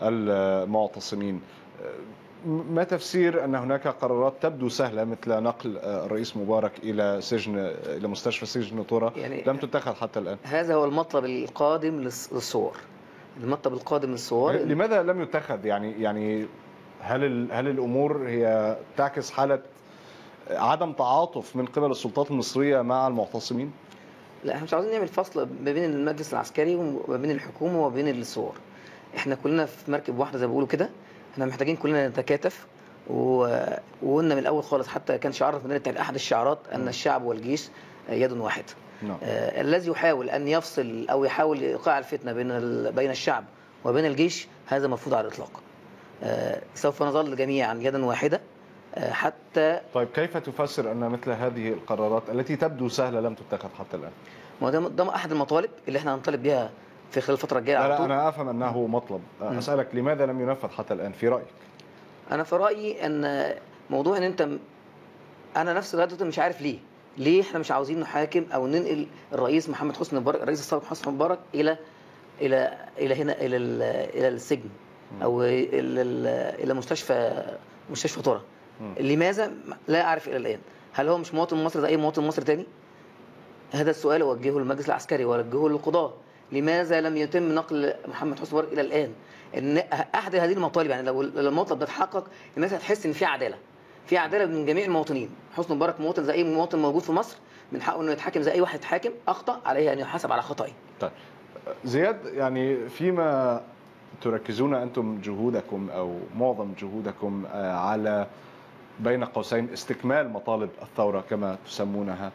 المعتصمين ما تفسير ان هناك قرارات تبدو سهله مثل نقل الرئيس مبارك الى سجن الى مستشفى سجن طرة يعني لم تتخذ حتى الان هذا هو المطلب القادم للص- للصور المطلب القادم للصور لماذا لم يتخذ يعني يعني هل ال- هل الامور هي تعكس حاله عدم تعاطف من قبل السلطات المصريه مع المعتصمين؟ لا احنا مش عاوزين نعمل فصل ما بين المجلس العسكري وما بين الحكومه وما بين الثوار احنا كلنا في مركب واحده زي ما بيقولوا كده احنا محتاجين كلنا نتكاتف و- وقلنا من الاول خالص حتى كان شعار في مدينه احد الشعارات ان الشعب والجيش يد واحده نعم آه، الذي يحاول ان يفصل او يحاول ايقاع الفتنه بين ال- بين الشعب وبين الجيش هذا مرفوض على الاطلاق آه، سوف نظل جميعا يدا واحده آه، حتى طيب كيف تفسر ان مثل هذه القرارات التي تبدو سهله لم تتخذ حتى الان؟ ما ده ده احد المطالب اللي احنا هنطالب بها في خلال الفتره الجايه لا, على لا طول انا افهم انه مطلب اسالك لماذا لم ينفذ حتى الان في رايك؟ انا في رايي ان موضوع ان انت م- انا نفس لغايه دلوقتي مش عارف ليه ليه احنا مش عاوزين نحاكم او ننقل الرئيس محمد حسني مبارك الرئيس السابق حسني مبارك الى الى الى هنا الى ال- الى السجن او الى ال- الى مستشفى مستشفى طرة لماذا لا اعرف الى الان هل هو مش مواطن مصري زي اي مواطن مصري تاني هذا السؤال اوجهه للمجلس العسكري واوجهه للقضاه لماذا لم يتم نقل محمد حسني مبارك الى الان ان احد هذه المطالب يعني لو المطلب ده اتحقق الناس هتحس ان في عداله في عداله من جميع المواطنين حسني مبارك مواطن زي اي مواطن موجود في مصر من حقه انه يتحاكم زي اي واحد حاكم اخطا عليه ان يحاسب على خطئه طيب زياد يعني فيما تركزون انتم جهودكم او معظم جهودكم آه، على بين قوسين استكمال مطالب الثوره كما تسمونها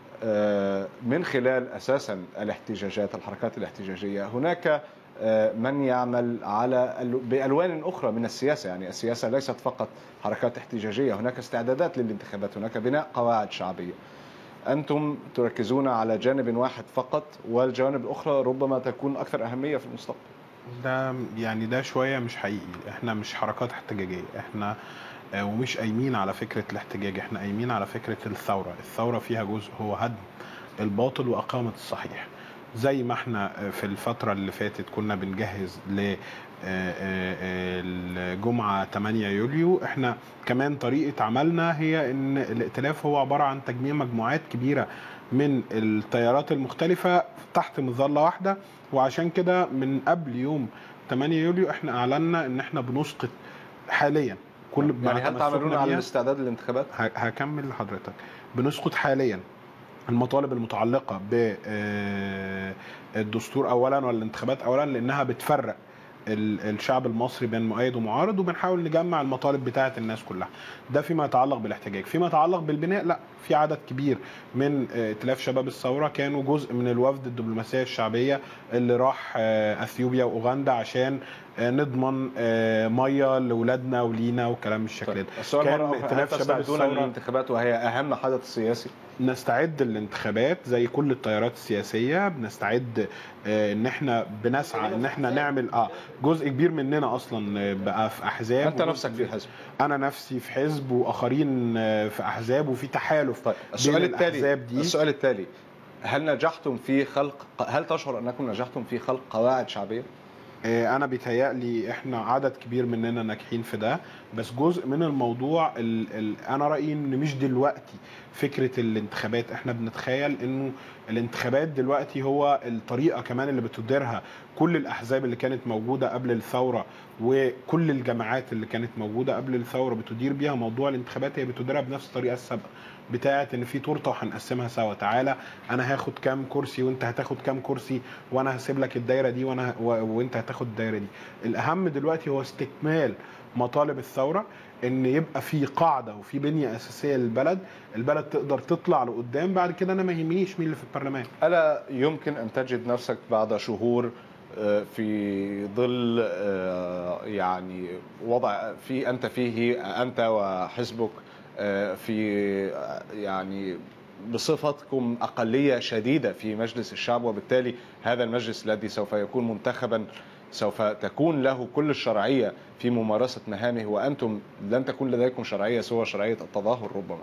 آه، من خلال اساسا الاحتجاجات الحركات الاحتجاجيه هناك آه، من يعمل على ال- بالوان اخرى من السياسه يعني السياسه ليست فقط حركات احتجاجيه هناك استعدادات للانتخابات هناك بناء قواعد شعبيه انتم تركزون على جانب واحد فقط والجوانب الاخرى ربما تكون اكثر اهميه في المستقبل ده يعني ده شويه مش حقيقي احنا مش حركات احتجاجيه احنا آه، ومش قايمين على فكره الاحتجاج احنا قايمين على فكره الثوره الثوره فيها جزء هو هدم الباطل واقامه الصحيح زي ما احنا آه، في الفتره اللي فاتت كنا بنجهز ل آه، آه، آه، الجمعه 8 يوليو احنا كمان طريقه عملنا هي ان الائتلاف هو عباره عن تجميع مجموعات كبيره من التيارات المختلفه تحت مظله واحده وعشان كده من قبل يوم 8 يوليو احنا اعلنا ان احنا بنسقط حاليا كل مع يعني هل تمسكنا تعملون على بيها- الاستعداد للانتخابات؟ ه- هكمل لحضرتك بنسقط حاليا المطالب المتعلقه بالدستور اولا والانتخابات اولا لانها بتفرق ال- الشعب المصري بين مؤيد ومعارض وبنحاول نجمع المطالب بتاعه الناس كلها ده فيما يتعلق بالاحتجاج فيما يتعلق بالبناء لا في عدد كبير من آه، ائتلاف شباب الثوره كانوا جزء من الوفد الدبلوماسيه الشعبيه اللي راح آه، اثيوبيا واوغندا عشان آه، نضمن آه، ميه لاولادنا ولينا وكلام بالشكل ده السؤال كان مرة أخرى، هل ائتلاف شباب تستعدون الثوره للانتخابات وهي اهم حدث سياسي؟ نستعد للانتخابات زي كل التيارات السياسيه بنستعد آه، ان احنا بنسعى ان احنا نعمل اه جزء كبير مننا اصلا آه، بقى في احزاب انت وجزء نفسك في حزب انا نفسي في حزب واخرين آه، في احزاب وفي تحالف طيب السؤال بين التالي الأحزاب دي السؤال التالي هل نجحتم في خلق هل تشعر انكم نجحتم في خلق قواعد شعبيه؟ آه، انا بيتهيألي احنا عدد كبير مننا ناجحين في ده بس جزء من الموضوع ال ال انا رايي ان مش دلوقتي فكره الانتخابات احنا بنتخيل انه الانتخابات دلوقتي هو الطريقه كمان اللي بتديرها كل الاحزاب اللي كانت موجوده قبل الثوره وكل الجماعات اللي كانت موجوده قبل الثوره بتدير بيها موضوع الانتخابات هي بتديرها بنفس الطريقه السابقه بتاعه ان في تورته وهنقسمها سوا تعالى انا هاخد كام كرسي وانت هتاخد كام كرسي وانا هسيب لك الدايره دي وانا و... وانت هتاخد الدايره دي الاهم دلوقتي هو استكمال مطالب الثوره ان يبقى في قاعده وفي بنيه اساسيه للبلد البلد تقدر تطلع لقدام بعد كده انا ما يهمنيش مين اللي في البرلمان ألا يمكن أن تجد نفسك بعد شهور آه، في ظل آه، يعني وضع في أنت فيه أنت وحزبك آه، في آه، يعني بصفتكم أقلية شديدة في مجلس الشعب وبالتالي هذا المجلس الذي سوف يكون منتخبا سوف تكون له كل الشرعية في ممارسة مهامه وأنتم لن تكون لديكم شرعية سوى شرعية التظاهر ربما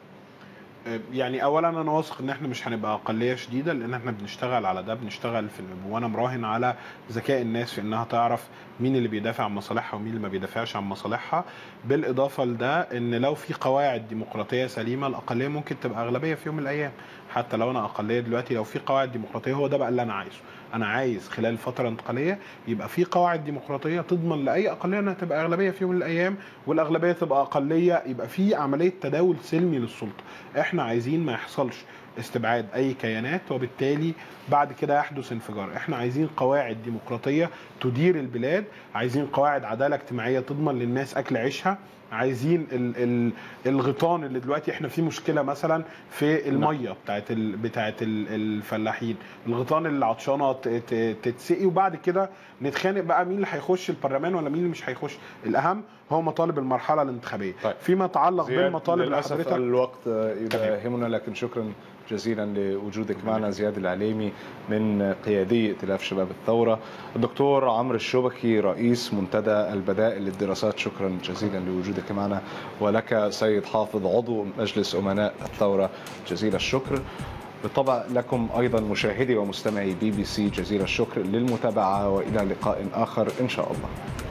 يعني اولا انا واثق ان احنا مش هنبقى اقليه شديده لان احنا بنشتغل على ده بنشتغل في وانا مراهن على ذكاء الناس في انها تعرف مين اللي بيدافع عن مصالحها ومين اللي ما بيدافعش عن مصالحها بالاضافه لده ان لو في قواعد ديمقراطيه سليمه الاقليه ممكن تبقى اغلبيه في يوم من الايام حتى لو انا اقليه دلوقتي لو في قواعد ديمقراطيه هو ده بقى اللي انا عايزه انا عايز خلال الفتره الانتقاليه يبقى في قواعد ديمقراطيه تضمن لاي اقليه انها تبقى اغلبيه في يوم من الايام والاغلبيه تبقى اقليه يبقى في عمليه تداول سلمي للسلطه احنا عايزين ما يحصلش استبعاد اي كيانات وبالتالي بعد كده يحدث انفجار احنا عايزين قواعد ديمقراطيه تدير البلاد عايزين قواعد عداله اجتماعيه تضمن للناس اكل عيشها عايزين ال ال الغيطان اللي دلوقتي احنا في مشكله مثلا في الميه بتاعت ال بتاعت ال الفلاحين الغيطان اللي عطشانه ت- ت- تتسقي وبعد كده نتخانق بقى مين اللي هيخش البرلمان ولا مين اللي مش هيخش الاهم هو مطالب المرحله الانتخابيه طيب. فيما يتعلق زياد، بالمطالب اللي للأسف حضرتك الوقت يداهمنا لكن شكرا جزيلا لوجودك معنا زياد العليمي من قيادي ائتلاف شباب الثورة الدكتور عمرو الشبكي رئيس منتدى البدائل للدراسات شكرا جزيلا لوجودك معنا ولك سيد حافظ عضو مجلس أمناء الثورة جزيل الشكر بالطبع لكم أيضا مشاهدي ومستمعي بي بي سي جزيل الشكر للمتابعة وإلى لقاء آخر إن شاء الله